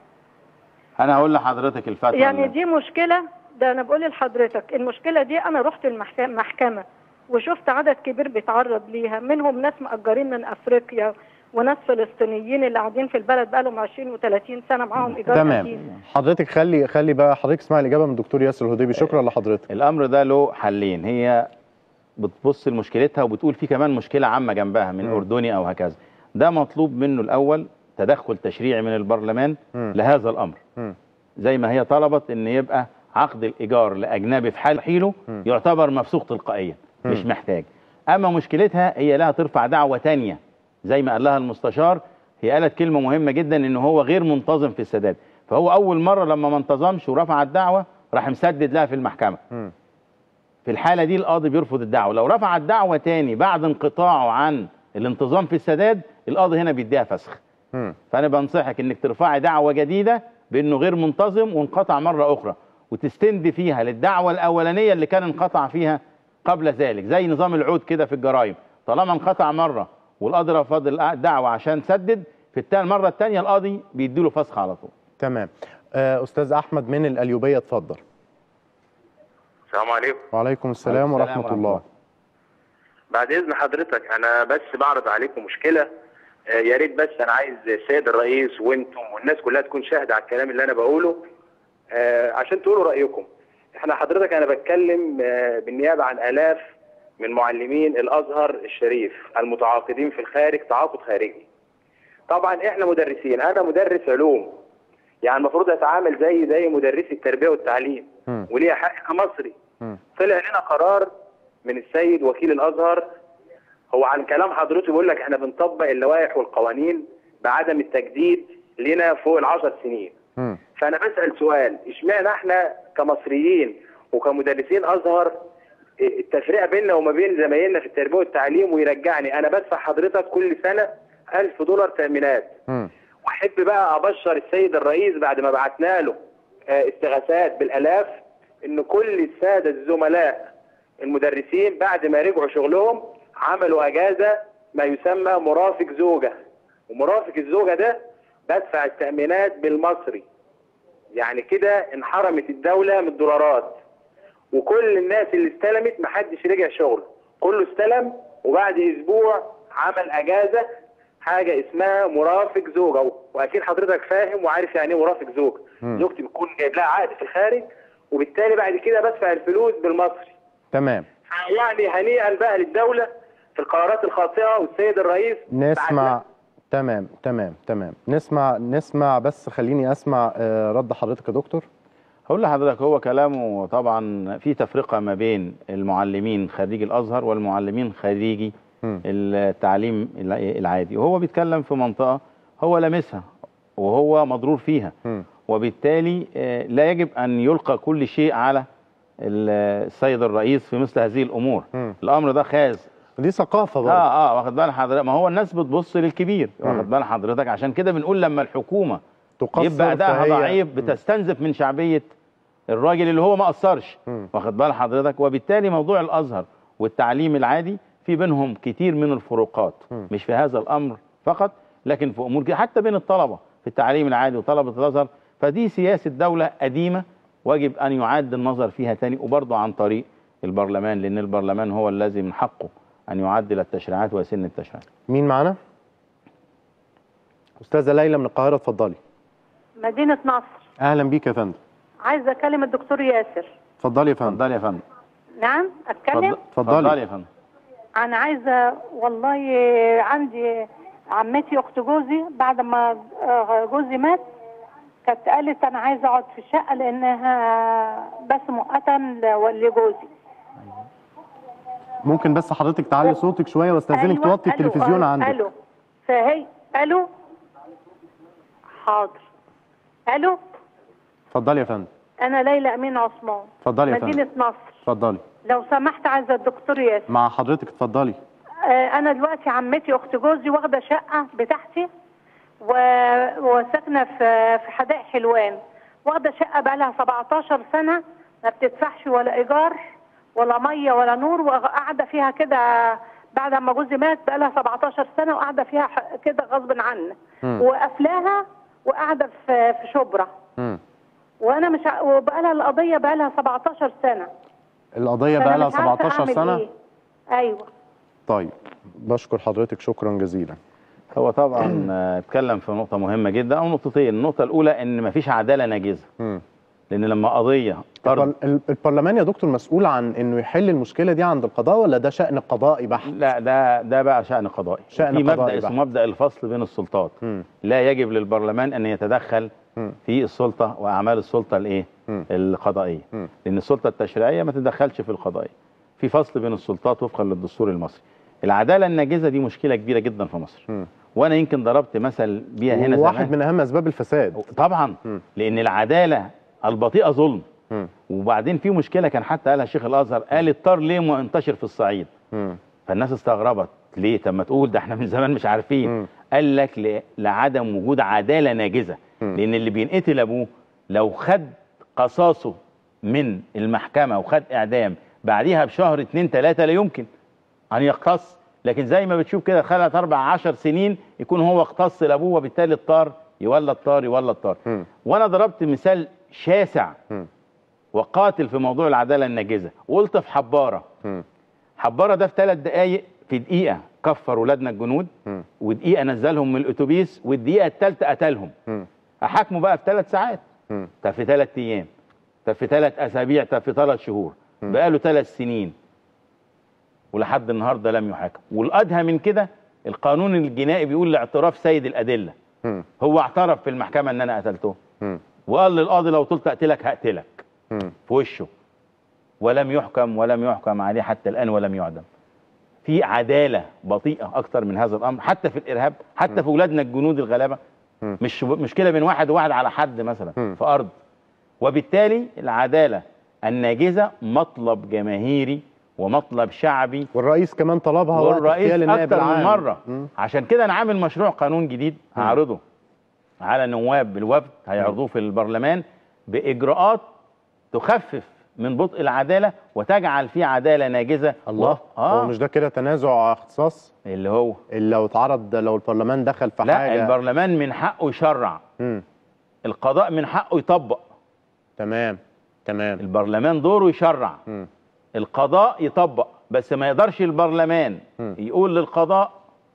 انا هقول لحضرتك الفتوى يعني اللي- دي مشكلة ده أنا بقول لحضرتك المشكلة دي أنا رحت المحكمة وشفت عدد كبير بيتعرض ليها منهم ناس مأجرين من أفريقيا وناس فلسطينيين اللي قاعدين في البلد بقالهم 20 و30 سنة معاهم إيجار تمام قديم. حضرتك خلي خلي بقى حضرتك اسمعي الاجابه من الدكتور ياسر الهضيبي شكرا لحضرتك الامر ده له حلين هي بتبص لمشكلتها وبتقول في كمان مشكله عامه جنبها من مم. اردني او هكذا ده مطلوب منه الاول تدخل تشريعي من البرلمان مم. لهذا الامر مم. زي ما هي طلبت ان يبقى عقد الايجار لاجنبي في حال حيله مم. يعتبر مفسوخ تلقائيا مش مم. محتاج اما مشكلتها هي لها ترفع دعوه تانية زي ما قال لها المستشار هي قالت كلمه مهمه جدا ان هو غير منتظم في السداد فهو اول مره لما ما انتظمش ورفع الدعوه راح مسدد لها في المحكمه مم. في الحالة دي القاضي بيرفض الدعوة لو رفع الدعوة تاني بعد انقطاعه عن الانتظام في السداد القاضي هنا بيديها فسخ مم. فأنا بنصحك إنك ترفعي دعوة جديدة بإنه غير منتظم وانقطع مرة أخرى وتستند فيها للدعوة الأولانية اللي كان انقطع فيها قبل ذلك زي نظام العود كده في الجرائم طالما انقطع مرة والقاضي رفض الدعوة عشان سدد في التا- المرة التانية القاضي بيديله فسخ على طول تمام آه، استاذ احمد من القليوبيه اتفضل السلام عليكم وعليكم السلام السلام ورحمه ورحمة الله الله. بعد اذن حضرتك انا بس بعرض عليكم مشكله آه، يا ريت بس انا عايز السيد الرئيس وانتم والناس كلها تكون شاهده على الكلام اللي انا بقوله آه، عشان تقولوا رايكم احنا حضرتك انا بتكلم آه، بالنيابه عن الاف من معلمين الازهر الشريف المتعاقدين في الخارج تعاقد خارجي طبعا احنا مدرسين انا مدرس علوم يعني المفروض اتعامل زي زي مدرسي التربيه والتعليم مم. وليا حق كمصري مم. طلع لنا قرار من السيد وكيل الازهر هو عن كلام حضرته بيقول لك احنا بنطبق اللوائح والقوانين بعدم التجديد لنا فوق العشر سنين مم. فانا بسال سؤال اشمعنى احنا كمصريين وكمدرسين ازهر إيه التفرقه بيننا وما بين زمايلنا في التربيه والتعليم ويرجعني انا بدفع حضرتك كل سنه 1000 دولار تامينات مم. واحب بقى ابشر السيد الرئيس بعد ما بعتنا له آه، استغاثات بالالاف ان كل الساده الزملاء المدرسين بعد ما رجعوا شغلهم عملوا اجازه ما يسمى مرافق زوجه ومرافق الزوجه ده بدفع التامينات بالمصري يعني كده انحرمت الدوله من الدولارات وكل الناس اللي استلمت محدش رجع شغل كله استلم وبعد اسبوع عمل اجازه حاجه اسمها مرافق زوجه واكيد حضرتك فاهم وعارف يعني ايه مرافق زوج مم. زوجتي بتكون جايب لها عقد في الخارج وبالتالي بعد كده بدفع الفلوس بالمصري تمام يعني هنيئا بقى للدوله في القرارات الخاطئه والسيد الرئيس نسمع تمام تمام تمام نسمع نسمع بس خليني اسمع آه، رد حضرتك يا دكتور هقول لحضرتك هو كلامه طبعا في تفرقة ما بين المعلمين خريجي الأزهر والمعلمين خريجي مم. التعليم الع- العادي وهو بيتكلم في منطقة هو لامسها وهو مضرور فيها مم. وبالتالي آه، لا يجب ان يلقى كل شيء على ال- السيد الرئيس في مثل هذه الامور مم. الامر ده خاز دي ثقافه برضه اه اه واخد بال حضرتك ما هو الناس بتبص للكبير مم. واخد بال حضرتك عشان كده بنقول لما الحكومه تقصر يبقى ادائها فهي- ضعيف مم. بتستنزف من شعبيه الراجل اللي هو ما قصرش مم. واخد بال حضرتك وبالتالي موضوع الازهر والتعليم العادي في بينهم كتير من الفروقات مم. مش في هذا الامر فقط لكن في امور كده حتى بين الطلبه في التعليم العادي وطلبه الازهر فدي سياسه دوله قديمه واجب ان يعاد النظر فيها تاني وبرضه عن طريق البرلمان لان البرلمان هو الذي من حقه ان يعدل التشريعات ويسن التشريعات مين معانا استاذه ليلى من القاهره اتفضلي مدينة نصر اهلا بيك يا فندم عايزة أكلم الدكتور ياسر اتفضلي يا فندم اتفضلي يا فندم نعم أتكلم اتفضلي. اتفضلي يا فندم أنا عايزة والله عندي عمتي أخت جوزي بعد ما آه، جوزي مات كانت قالت أنا عايزة أقعد في الشقة لأنها بس مؤقتا ل- لجوزي ممكن بس حضرتك تعلي صوتك شويه واستاذنك أيوة، توطي ألو، التلفزيون آه، عندك ألو فهي ألو حاضر ألو اتفضلي يا فندم أنا ليلى أمين عثمان اتفضلي يا مدينة فندم نصر اتفضلي لو سمحت عايزة الدكتور ياسر مع حضرتك اتفضلي آه، انا دلوقتي عمتي اخت جوزي واخده شقه بتاعتي و... وساكنه في في حدائق حلوان واخده شقه بقى لها 17 سنه ما بتدفعش ولا ايجار ولا ميه ولا نور وقاعده فيها كده بعد ما جوزي مات بقى لها 17 سنه وقاعده فيها ح- كده غصب عني مم. وقافلاها وقاعده في في شبرا مم. وانا مش ع- وبقى لها القضيه بقى لها 17 سنه القضيه فأنا بقى لها مش عارفة 17 أعمل سنه إيه. ايوه طيب بشكر حضرتك شكرا جزيلا هو طبعا آه، اتكلم في نقطة مهمة جدا أو نقطتين، النقطة الأولى إن مفيش عدالة ناجزة، مم. لأن لما قضية طرد البر- ال- البرلمان يا دكتور مسؤول عن انه يحل المشكله دي عند القضاء ولا ده شان قضائي بحت لا ده ده بقى شأن قضائي، شأن في قضائي مبدأ بحت. اسمه مبدأ الفصل بين السلطات، مم. لا يجب للبرلمان أن يتدخل مم. في السلطة وأعمال السلطة الإيه؟ مم. القضائية، مم. لأن السلطة التشريعية ما تتدخلش في القضائية. في فصل بين السلطات وفقا للدستور المصري. العدالة الناجزة دي مشكلة كبيرة جدا في مصر. مم. وأنا يمكن ضربت مثل بيها هنا واحد زمان. من اهم اسباب الفساد طبعا مم. لان العداله البطيئه ظلم مم. وبعدين في مشكله كان حتى قالها شيخ الازهر قال الطار ليه منتشر في الصعيد مم. فالناس استغربت ليه طب ما تقول ده احنا من زمان مش عارفين مم. قال لك ل- لعدم وجود عداله ناجزه مم. لان اللي بينقتل ابوه لو خد قصاصه من المحكمه وخد اعدام بعديها بشهر اتنين تلاته لا يمكن ان يقتص لكن زي ما بتشوف كده خلت اربع عشر سنين يكون هو اقتص لابوه وبالتالي الطار يولى الطار يولى الطار مم. وانا ضربت مثال شاسع مم. وقاتل في موضوع العداله الناجزه وقلت في حباره مم. حباره ده في ثلاث دقائق في دقيقه كفر ولادنا الجنود مم. ودقيقه نزلهم من الاتوبيس والدقيقه الثالثه قتلهم مم. احاكمه بقى في ثلاث ساعات مم. طب في ثلاث ايام طب في ثلاث اسابيع طب في ثلاث شهور مم. بقاله ثلاث سنين ولحد النهارده لم يحاكم والادهى من كده القانون الجنائي بيقول لاعتراف سيد الادله مم. هو اعترف في المحكمه ان انا قتلته مم. وقال للقاضي لو طلت اقتلك هقتلك مم. في وشه ولم يحكم ولم يحكم عليه حتى الان ولم يعدم في عداله بطيئه اكتر من هذا الامر حتى في الارهاب حتى في اولادنا الجنود الغلابه مم. مش مشكله بين واحد وواحد على حد مثلا مم. في ارض وبالتالي العداله الناجزه مطلب جماهيري ومطلب شعبي والرئيس كمان طلبها وقت والرئيس اغتيال النائب اكتر من العام. مره مم. عشان كده انا عامل مشروع قانون جديد هعرضه على نواب الوفد هيعرضوه في البرلمان باجراءات تخفف من بطء العداله وتجعل في عداله ناجزه الله و... هو اه مش ده كده تنازع اختصاص اللي هو اللي لو اتعرض لو البرلمان دخل في لا حاجه البرلمان من حقه يشرع مم. القضاء من حقه يطبق تمام تمام البرلمان دوره يشرع مم. القضاء يطبق بس ما يقدرش البرلمان مم. يقول للقضاء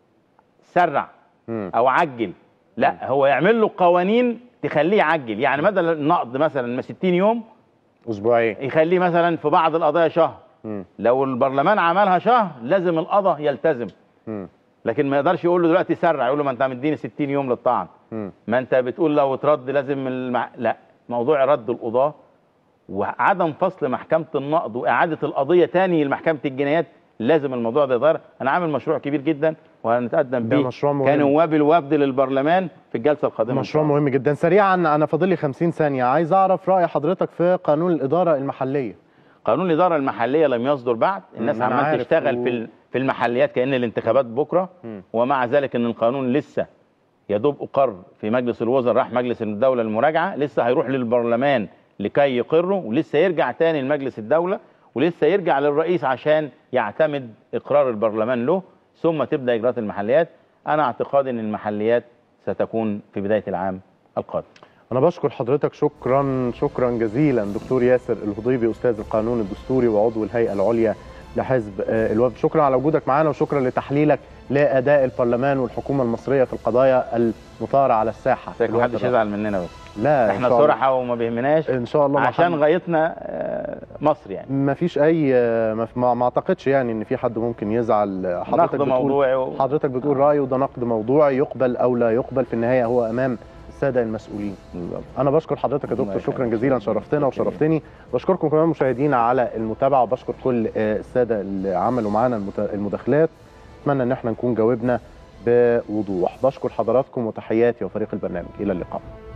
سرع مم. او عجل لا هو يعمل له قوانين تخليه يعجل يعني بدل النقد مثلا 60 يوم اسبوعين يخليه مثلا في بعض القضايا شهر مم. لو البرلمان عملها شهر لازم القضاء يلتزم مم. لكن ما يقدرش يقول له دلوقتي سرع يقول له ما انت مديني 60 يوم للطعن مم. ما انت بتقول لو اترد لازم المع... لا موضوع رد القضاة وعدم فصل محكمة النقض وإعادة القضية تاني لمحكمة الجنايات لازم الموضوع ده يتغير انا عامل مشروع كبير جدا وهنتقدم ده بيه مشروع مهم. كنواب الوفد للبرلمان في الجلسه القادمه إن مشروع شاء الله. مهم جدا سريعا انا فاضل لي 50 ثانيه عايز اعرف راي حضرتك في قانون الاداره المحليه قانون الاداره المحليه لم يصدر بعد الناس مم، أنا عمال عارف تشتغل و- في ال- في المحليات كان الانتخابات بكره مم. ومع ذلك ان القانون لسه يدوب اقر في مجلس الوزراء راح مجلس الدوله المراجعه لسه هيروح للبرلمان لكي يقره ولسه يرجع تاني لمجلس الدوله ولسه يرجع للرئيس عشان يعتمد اقرار البرلمان له ثم تبدا اجراءات المحليات انا اعتقادي ان المحليات ستكون في بدايه العام القادم انا بشكر حضرتك شكرا شكرا جزيلا دكتور ياسر الهضيبي استاذ القانون الدستوري وعضو الهيئه العليا لحزب آه، الوفد شكرا على وجودك معانا وشكرا لتحليلك لاداء البرلمان والحكومه المصريه في القضايا المثاره على الساحه في الوقت محدش الراهن. يزعل مننا بس لا إن احنا شاء الله. صرحه وما بيهمناش ان شاء الله ما عشان حد- غايتنا آه، مصر يعني ما فيش اي ما, ما ما اعتقدش يعني ان في حد ممكن يزعل حضرتك نقد بتقول موضوعي و... حضرتك بتقول رايه وده نقد موضوعي يقبل او لا يقبل في النهايه هو امام الساده المسؤولين انا بشكر حضرتك يا الله دكتور شكرا يخليك. جزيلا شرفتنا شكراً. وشرفتني بشكركم كمان مشاهدينا على المتابعه وبشكر كل آه، الساده اللي عملوا معانا المت- المداخلات اتمنى ان احنا نكون جاوبنا بوضوح بشكر حضراتكم وتحياتي وفريق البرنامج الى اللقاء